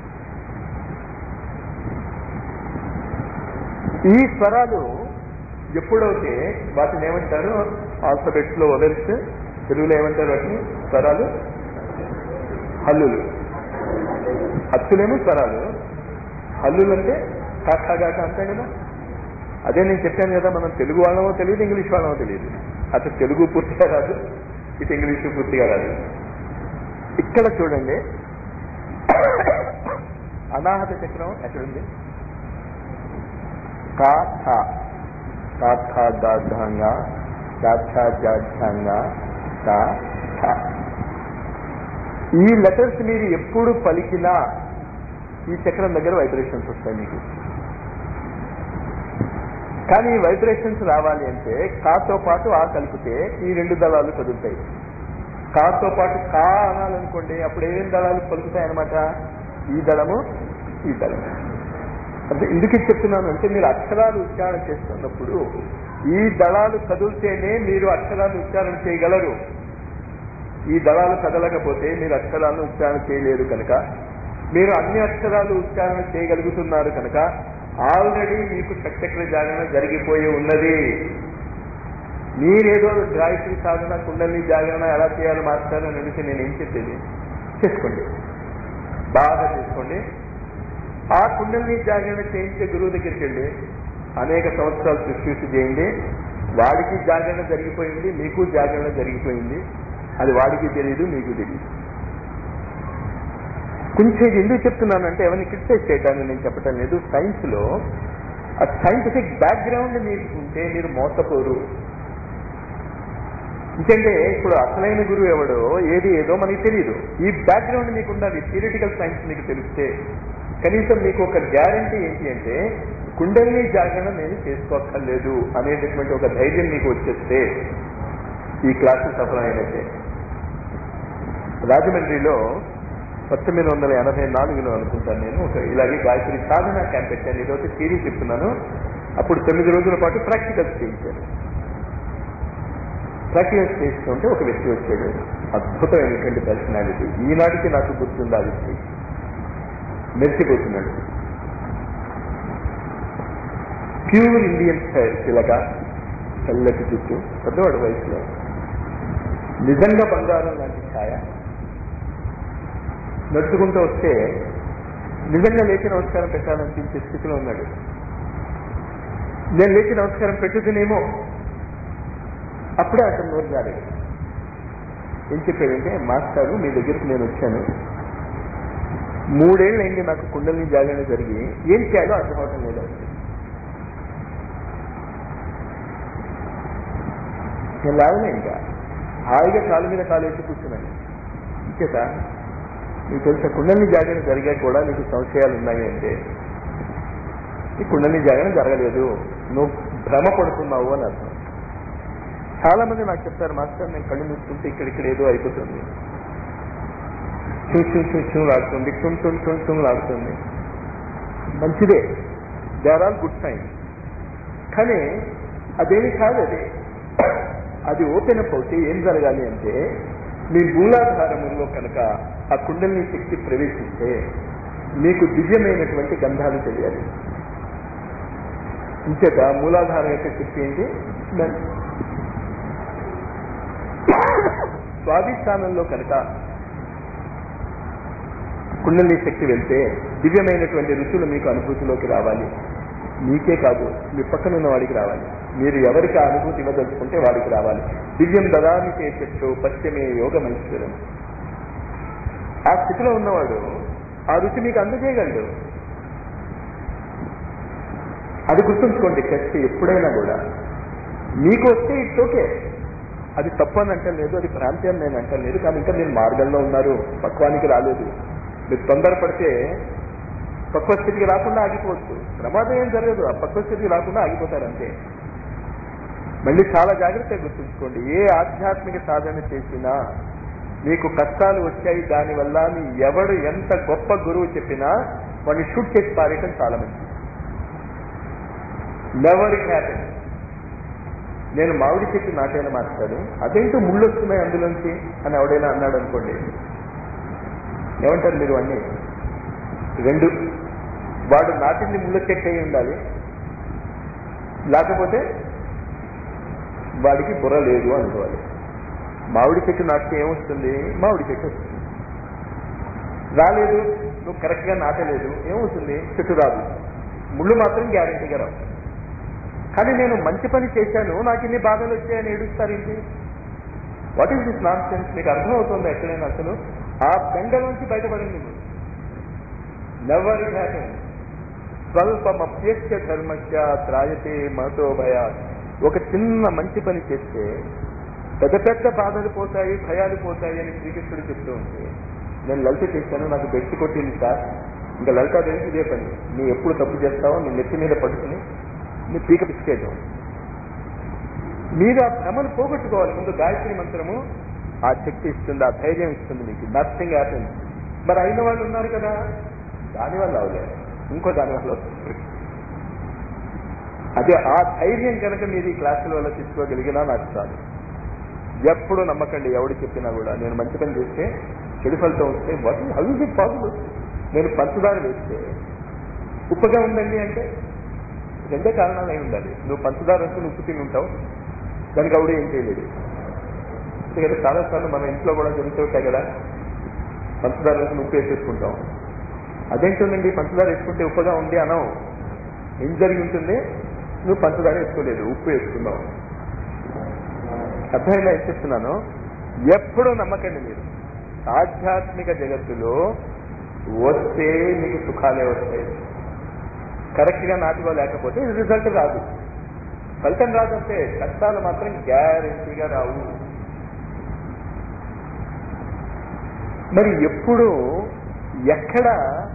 ఈ స్వరాలు ఎప్పుడైతే వాటిని ఏమంటారు ఆల్ఫబెట్స్ లో వదల్స్ తెలుగులో ఏమంటారు వాటిని స్వరాలు హల్లులు హత్తులేమో స్వరాలు హల్లులు అంటే కాకాగాక అంతే కదా అదే నేను చెప్పాను కదా మనం తెలుగు వాళ్ళమో తెలియదు ఇంగ్లీష్ వాళ్ళమో తెలియదు అటు తెలుగు పూర్తిగా రాదు ఇటు ఇంగ్లీషు పూర్తిగా రాదు ఇక్కడ చూడండి అనాహత చక్రం ఎక్కడుంది కా థా కా థా దాఢంగా ఛా ఛా జాఢ్యంగా కా థా ఈ లెటర్స్ మీరు ఎప్పుడు పలికినా ఈ చక్రం దగ్గర వైబ్రేషన్స్ వస్తాయి మీకు కానీ ఈ వైబ్రేషన్స్ రావాలి అంటే కాతో పాటు ఆ కలిపితే ఈ రెండు దళాలు కదులుతాయి కాతో పాటు కా అనాలనుకోండి అప్పుడు ఏం దళాలు పలుకుతాయి అనమాట ఈ దళము ఈ దళము అంటే ఎందుకు ఇది చెప్తున్నాను అంటే మీరు అక్షరాలు ఉచ్చారణ చేస్తున్నప్పుడు ఈ దళాలు కదిలితేనే మీరు అక్షరాలు ఉచ్చారణ చేయగలరు ఈ దళాలు కదలకపోతే మీరు అక్షరాలను ఉచ్చారణ చేయలేరు కనుక మీరు అన్ని అక్షరాలు ఉచ్చారణ చేయగలుగుతున్నారు కనుక ఆల్రెడీ మీకు షట్చక్ర జాగరణ జరిగిపోయి ఉన్నది మీరేదో గాయత్రి సాధన కుండలి జాగరణ ఎలా చేయాలో మాస్టర్ అని అడిగితే నేనేం చెప్పేది చేసుకోండి బాగా చేసుకోండి ఆ కుండలిని జాగరణ చేయించే గురువు దగ్గరికి వెళ్ళి అనేక సంవత్సరాలు సృష్టి చేయండి వాడికి జాగరణ జరిగిపోయింది మీకు జాగరణ జరిగిపోయింది అది వాడికి తెలియదు మీకు తెలియదు కొంచెం ఇది ఎందుకు చెప్తున్నానంటే ఎవరిని క్రిటిసైజ్ చేయడానికి నేను చెప్పటం లేదు సైన్స్ లో ఆ సైంటిఫిక్ బ్యాక్గ్రౌండ్ మీకు ఉంటే మీరు మోసపోరు ఎందుకంటే ఇప్పుడు అసలైన గురువు ఎవడో ఏది ఏదో మనకి తెలియదు ఈ బ్యాక్గ్రౌండ్ మీకు ఉండాలి థియరిటికల్ సైన్స్ మీకు తెలిస్తే కనీసం మీకు ఒక గ్యారంటీ ఏంటి అంటే కుండలిని జాగరణ నేను చేసుకోక్కర్లేదు అనేటటువంటి ఒక ధైర్యం మీకు వచ్చేస్తే ఈ క్లాసు సఫలమైనట్టే రాజమండ్రిలో పంతొమ్మిది వందల ఎనభై నాలుగులో అనుకుంటాను నేను ఒక ఇలాగే గాయత్రి సాధన క్యాంప్ పెట్టాను ఈరోజు థియరీ చెప్తున్నాను అప్పుడు తొమ్మిది రోజుల పాటు ప్రాక్టికల్స్ చేయించాను ప్రాక్టికల్స్ చేస్తుంటే ఒక వ్యక్తి వచ్చాడు అద్భుతమైనటువంటి పర్సనాలిటీ ఈనాటికి నాకు గుర్తుంది ఆ వ్యక్తి మెచ్చిపోతున్నాడు ప్యూర్ ఇండియన్ స్టైల్ చిలక చల్లటి చుట్టూ పెద్దవాడు వయసులో నిజంగా బంగారం లాంటి ఛాయ నడుచుకుంటూ వస్తే నిజంగా లేచి నమస్కారం పెట్టాలనిపించే స్థితిలో ఉన్నాడు నేను లేచి నమస్కారం పెట్టుకునేమో అప్పుడే అతను నోరు జారాడు ఏం చెప్పాడంటే మాస్టారు మీ దగ్గరికి నేను వచ్చాను మూడేళ్ళు అయింది నాకు కుండలిని జాగరణ జరిగి ఏం చేయాలో అర్థం అవటం లేదు నేను లేవలే ఇంకా హాయిగా కాలు మీద కాలు వేసి కూర్చున్నాను ఇంకేత నీకు తెలుసా కుండలిని జాగరణ జరిగా కూడా నీకు సంశయాలు ఉన్నాయి అంటే ఈ కుండలిని జాగరణ జరగలేదు నువ్వు భ్రమ పడుతున్నావు అని అర్థం చాలా మంది నాకు చెప్తారు మాస్టర్ నేను కళ్ళు మూసుకుంటే ఇక్కడిక్కడ ఏదో అయిపోతుంది చూ చూ చూ చూ లాడుతుంది టుమ్ టుమ్ టుమ్ టుమ్ లాడుతుంది మంచిదే they are all good sign కానీ అదేమి కాదు అది అది ఓపెన్ అప్ అవుతే ఏం జరగాలి అంటే మీ మూలాధారములో కనుక ఆ కుండలిని శక్తి ప్రవేశిస్తే మీకు దివ్యమైనటువంటి గంధాలు తెలియాలి ఇంచేత మూలాధారం యొక్క శక్తి ఏంటి స్మెల్ స్వాధిష్టానంలో కనుక కుండలి శక్తి వెళ్తే దివ్యమైనటువంటి రుచులు మీకు అనుభూతిలోకి రావాలి మీకే కాదు మీ పక్కన ఉన్న వాడికి రావాలి మీరు ఎవరికి ఆ అనుభూతి ఇవ్వదలుచుకుంటే వాడికి రావాలి దివ్యం దదామి చేసేట్టు పశ్చిమే యోగమైశ్వరం ఆ స్థితిలో ఉన్నవాడు ఆ రుచి మీకు అందజేయగలడు అది గుర్తుంచుకోండి టెస్ట్ ఎప్పుడైనా కూడా మీకు వస్తే ఇట్స్ ఓకే అది తప్పు అని అంటలేదు అది భ్రాంతి అని నేను అంటలేదు కానీ ఇంకా మీరు మార్గంలో ఉన్నారు పక్వానికి రాలేదు మీరు తొందరపడితే పక్వ స్థితికి రాకుండా ఆగిపోవచ్చు ప్రమాదం ఏం జరగదు ఆ పక్వ స్థితికి రాకుండా ఆగిపోతారు అంతే మళ్ళీ చాలా జాగ్రత్తగా గుర్తుంచుకోండి ఏ ఆధ్యాత్మిక సాధన చేసినా మీకు కష్టాలు వచ్చాయి దానివల్ల మీ ఎవడు ఎంత గొప్ప గురువు చెప్పినా వాడిని షూట్ చేసి పారేయటం చాలా మంచిది నెవర్ ఇట్ హ్యాపెన్ నేను మామిడి చెట్టు నాటైన మాట్లాడు అదేంటో ముళ్ళు వస్తున్నాయి అందులోంచి అని ఎవడైనా అన్నాడు అనుకోండి ఏమంటారు మీరు అన్నీ రెండు వాడు నాటింది ముళ్ళ చెట్టు అయి ఉండాలి లేకపోతే వాడికి బుర్ర లేదు అనుకోవాలి మామిడి చెట్టు నాటితే ఏమొస్తుంది మామిడి చెట్టు వస్తుంది రాలేదు నువ్వు కరెక్ట్గా నాటలేదు ఏమవుతుంది చెట్టు రాదు ముళ్ళు మాత్రం గ్యారంటీగా రావు కానీ నేను మంచి పని చేశాను నాకు ఇన్ని బాధలు వచ్చాయని ఏడుస్తారేంటి what is this nonsense మీకు అర్థమవుతుంది ఎక్కడైనా అసలు ఆ బెంగలోంచి బయటపడింది మీరు నెవర్ ఇట్ హ్యాపెన్ స్వల్పమప్యస్య ధర్మస్య త్రాయతే మహతో భయ ఒక చిన్న మంచి పని చేస్తే పెద్ద పెద్ద బాధలు పోతాయి భయాలు పోతాయి అని శ్రీకృష్ణుడు చెప్తూ ఉంటే నేను లలిత చేశాను నాకు బెట్టి కొట్టింది సార్ ఇంకా లలితాదేవికి ఇదే పని నీ ఎప్పుడు తప్పు చేస్తావో నీ నెత్తి మీద పడుకుని నీ పీక పిసికేయడం మీరు ఆ భ్రమను పోగొట్టుకోవాలి ముందు గాయత్రి మంత్రము ఆ శక్తి ఇస్తుంది ఆ ధైర్యం ఇస్తుంది మీకు నథింగ్ హ్యాపెన్ మరి అయిన వాళ్ళు ఉన్నారు కదా దానివల్ల అవలేదు ఇంకో దానివల్ల వస్తుంది అదే ఆ ధైర్యం కనుక మీరు ఈ క్లాసుల వల్ల తీసుకోగలిగినా నాకు చాలు ఎప్పుడు నమ్మకండి ఎవడు చెప్పినా కూడా నేను మంచి పని చేస్తే చెడు ఫలితం వస్తే what how is it possible నేను పంచదార వేస్తే ఉప్పుగా ఉందండి అంటే రెండే కారణాలు అయి ఉండాలి నువ్వు పంచదార వేస్తే నువ్వు ఉప్పు తిని ఉంటావు దానికి ఆవిడ ఏం చేయలేదు ఎందుకంటే చాలాసార్లు మన ఇంట్లో కూడా జరుగుతూ ఉంటాయి కదా పంచదార వేసి ఉప్పు వేసేసుకుంటాం అదేంటుందండి పంచదార వేసుకుంటే ఉప్పుగా ఉంది అనవు ఏం జరిగి ఉంటుంది నువ్వు పంచదార వేసుకోలేదు ఉప్పు వేసుకున్నావు అర్థమైందా ఏం చెప్తున్నాను ఎప్పుడూ నమ్మకండి మీరు ఆధ్యాత్మిక జగత్తులో వస్తే మీకు సుఖాలే వస్తాయి కరెక్ట్ గా నాటుకోలేకపోతే రిజల్ట్ రాదు ఫలితం రాదంటే కష్టాలు మాత్రం గ్యారంటీగా రావు మరి ఎప్పుడు ఎక్కడ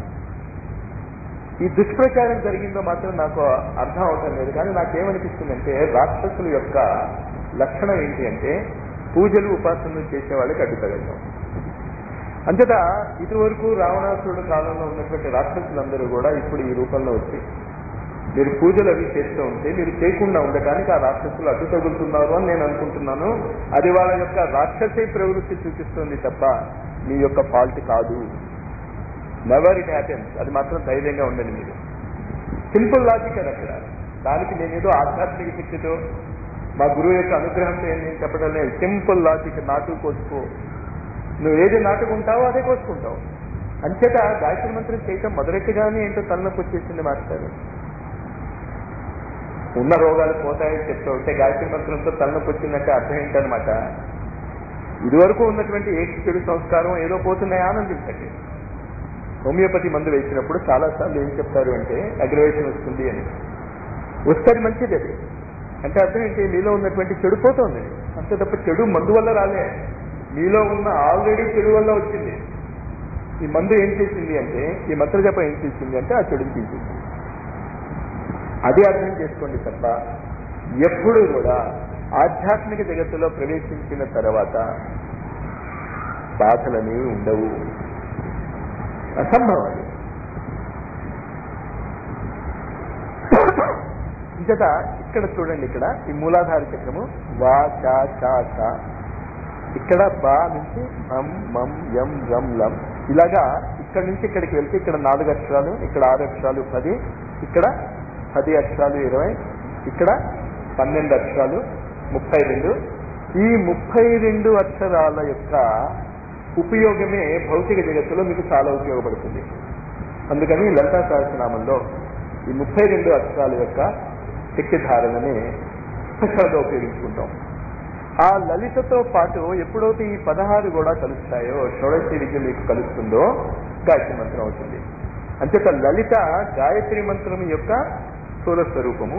ఈ దుష్ప్రచారం జరిగిందో మాత్రం నాకు అర్థం అవటం లేదు కానీ నాకేమనిపిస్తుందంటే రాక్షసుల యొక్క లక్షణం ఏంటి అంటే పూజలు ఉపాసనలు చేసే వాళ్ళకి అడ్డుతగలడం అంతటా ఇదివరకు రావణాసురుడు కాలంలో ఉన్నటువంటి రాక్షసులందరూ కూడా ఇప్పుడు ఈ రూపంలో వచ్చి మీరు పూజలు అవి చేస్తూ ఉంటే మీరు చేయకుండా ఉండటానికి ఆ రాక్షసులు అడ్డు తగులుతున్నారు అని నేను అనుకుంటున్నాను అది వాళ్ళ యొక్క రాక్షసే ప్రవృత్తి చూపిస్తుంది తప్ప మీ యొక్క ఫాల్ట్ కాదు నెవర్ ఇట్ హ్యాపెన్స్ అది మాత్రం ధైర్యంగా ఉండండి మీరు సింపుల్ లాజిక్ అది అక్కడ దానికి నేనేదో ఆధ్యాత్మిక శక్తితో మా గురువు యొక్క అనుగ్రహంతో ఏం నేను చెప్పడం లేదు సింపుల్ లాజిక్ నాటు కోసుకో నువ్వు ఏది నాటుకుంటావో అదే కోసుకుంటావు అంచేత గాయత్రి మంత్రం చేయటం మొదలెట్టుగానే ఏంటో తలనొప్పి వచ్చేసింది మాస్టర్ ఉన్న రోగాలు పోతాయని చెప్తూ ఉంటే గాయత్రి మంత్రంతో తలనొప్పి వచ్చిందంటే అర్థం ఏంటనమాట ఇదివరకు ఉన్నటువంటి ఏ చెడు సంస్కారం ఏదో పోతున్నాయా ఆనందించండి హోమియోపతి మందు వేసినప్పుడు చాలాసార్లు ఏం చెప్తారు అంటే అగ్రవేషన్ వస్తుంది అని వస్తుంది మంచిది అది అంటే అర్థం ఏంటి మీలో ఉన్నటువంటి చెడు పోతుంది అంతే తప్ప చెడు మందు వల్ల రాలే మీలో ఉన్న ఆల్రెడీ చెడు వల్ల వచ్చింది ఈ మందు ఏం చేసింది అంటే ఈ మంత్రజప ఏం చేసింది అంటే ఆ చెడుని తీసింది అది అర్థం చేసుకోండి తప్ప ఎప్పుడు కూడా ఆధ్యాత్మిక జగత్తులో ప్రవేశించిన తర్వాత బాధలనేవి ఉండవు అసంభవం అది ఇంకట ఇక్కడ చూడండి ఇక్కడ ఈ మూలాధార చక్రము వా చా చా చా ఇక్కడ బా నుంచి అం మం యం గం లం ఇలాగా ఇక్కడ నుంచి ఇక్కడికి వెళ్తే ఇక్కడ నాలుగు అక్షరాలు ఇక్కడ ఆరు అక్షరాలు పది ఇక్కడ పది అక్షరాలు ఇరవై ఇక్కడ పన్నెండు అక్షరాలు ముప్పై రెండు ఈ ముప్పై రెండు అక్షరాల యొక్క ఉపయోగమే భౌతిక జగత్తులో మీకు చాలా ఉపయోగపడుతుంది అందుకని లలితా సహస్రనామంలో ఈ ముప్పై రెండు అక్షరాల యొక్క శక్తి ధారణని స్పెషల్గా ఉపయోగించుకుంటాం ఆ లలితతో పాటు ఎప్పుడైతే ఈ పదహారు కూడా కలుస్తాయో షోడశి విద్య మీకు కలుస్తుందో గాయత్రి మంత్రం అవుతుంది అంచేత లలిత గాయత్రి మంత్రం యొక్క స్థూల స్వరూపము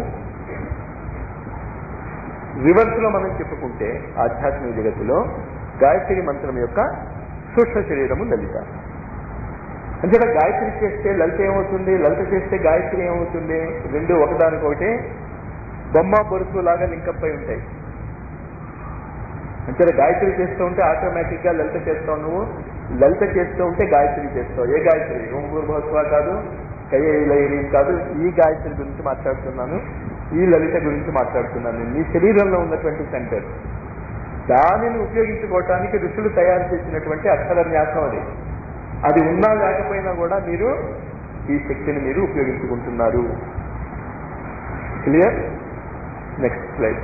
రివర్స్ లో మనం చెప్పుకుంటే ఆధ్యాత్మిక జగత్తులో గాయత్రి మంత్రం యొక్క సూక్ష్మ శరీరము లలిత అంచేత గాయత్రి చేస్తే లలిత ఏమవుతుంది లలిత చేస్తే గాయత్రి ఏమవుతుంది రెండు ఒకదానికొకటి బొమ్మ బొరుసు లాగా లింకప్ అయి ఉంటాయి అంచేత గాయత్రి చేస్తూ ఉంటే ఆటోమేటిక్ గా లలిత చేస్తావు నువ్వు లలిత చేస్తూ ఉంటే గాయత్రి చేస్తావు ఏ గాయత్రి ఓం భూర్భోత్సవ కాదు కయ్యలైరి కాదు ఈ గాయత్రి గురించి మాట్లాడుతున్నాను ఈ లలిత గురించి మాట్లాడుతున్నాను నీ శరీరంలో ఉన్నటువంటి సెంటర్ దానిని ఉపయోగించుకోవటానికి ఋషులు తయారు చేసినటువంటి అక్షర న్యాసం అది అది ఉన్నా లేకపోయినా కూడా మీరు ఈ శక్తిని మీరు ఉపయోగించుకుంటున్నారు క్లియర్ నెక్స్ట్ స్లైడ్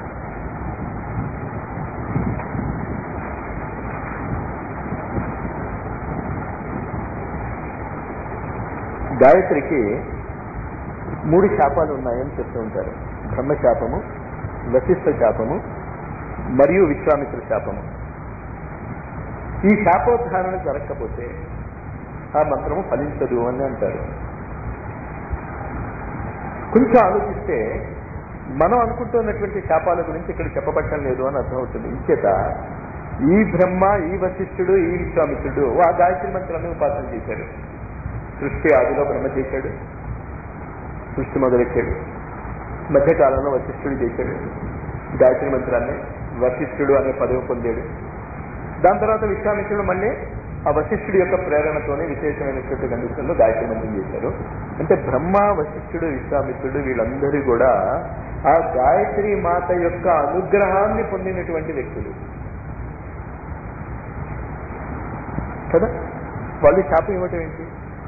గాయత్రికి మూడు శాపాలు ఉన్నాయని చెప్తూ ఉంటారు బ్రహ్మశాపము వశిష్ఠ శాపము మరియు విశ్వామిత్ర శాపము ఈ శాపోద్ధారణ జరగకపోతే ఆ మంత్రము ఫలించదు అని అంటారు కొంచెం ఆలోచిస్తే మనం అనుకుంటున్నటువంటి శాపాల గురించి ఇక్కడ చెప్పబట్టం లేదు అని అర్థమవుతుంది ఇంచేత ఈ బ్రహ్మ ఈ వశిష్ఠుడు ఈ విశ్వామిత్రుడు ఆ గాయత్రి మంత్రాన్ని ఉపాసన చేశాడు సృష్టి ఆదిలో బ్రహ్మ చేశాడు సృష్టి మొదలెట్టాడు మధ్యకాలంలో వశిష్ఠుడు చేశాడు గాయత్రి మంత్రాన్ని వశిష్ఠుడు అనే పదవి పొందాడు దాని తర్వాత విశ్వామిత్రుడు మళ్ళీ ఆ వశిష్ఠుడి యొక్క ప్రేరణతోనే విశేషమైనటువంటి కండిషన్లో గాయత్రి మంత్రం చేశారు అంటే బ్రహ్మ వశిష్ఠుడు విశ్వామిత్రుడు వీళ్ళందరూ కూడా ఆ గాయత్రి మాత యొక్క అనుగ్రహాన్ని పొందినటువంటి వ్యక్తులు కదా వాళ్ళు శాపం ఇవ్వటం ఏంటి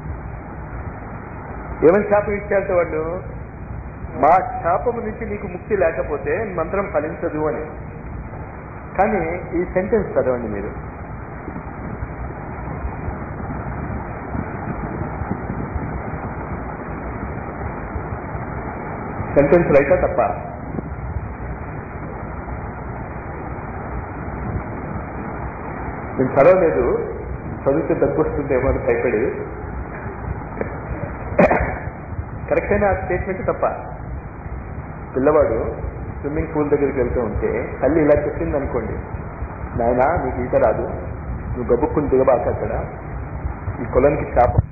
ఏమని శాపం ఇచ్చారంటే వాళ్ళు మా శాపము నుంచి నీకు ముక్తి లేకపోతే మంత్రం ఫలించదు అని కానీ ఈ సెంటెన్స్ చదవండి మీరు సెంటెన్స్ రైటా తప్ప నేను చదవలేదు చదివితే దగ్గు వస్తుందేమో అని భయపడి కరెక్ట్ అయిన స్టేట్మెంట్ తప్ప పిల్లవాడు స్విమ్మింగ్ పూల్ దగ్గరికి వెళ్తూ ఉంటే తల్లి ఇలా చెప్పింది అనుకోండి నాయన నీకు ఈత రాదు నువ్వు గబుక్కుని దిగబాక అక్కడ ఈ కులానికి శాపం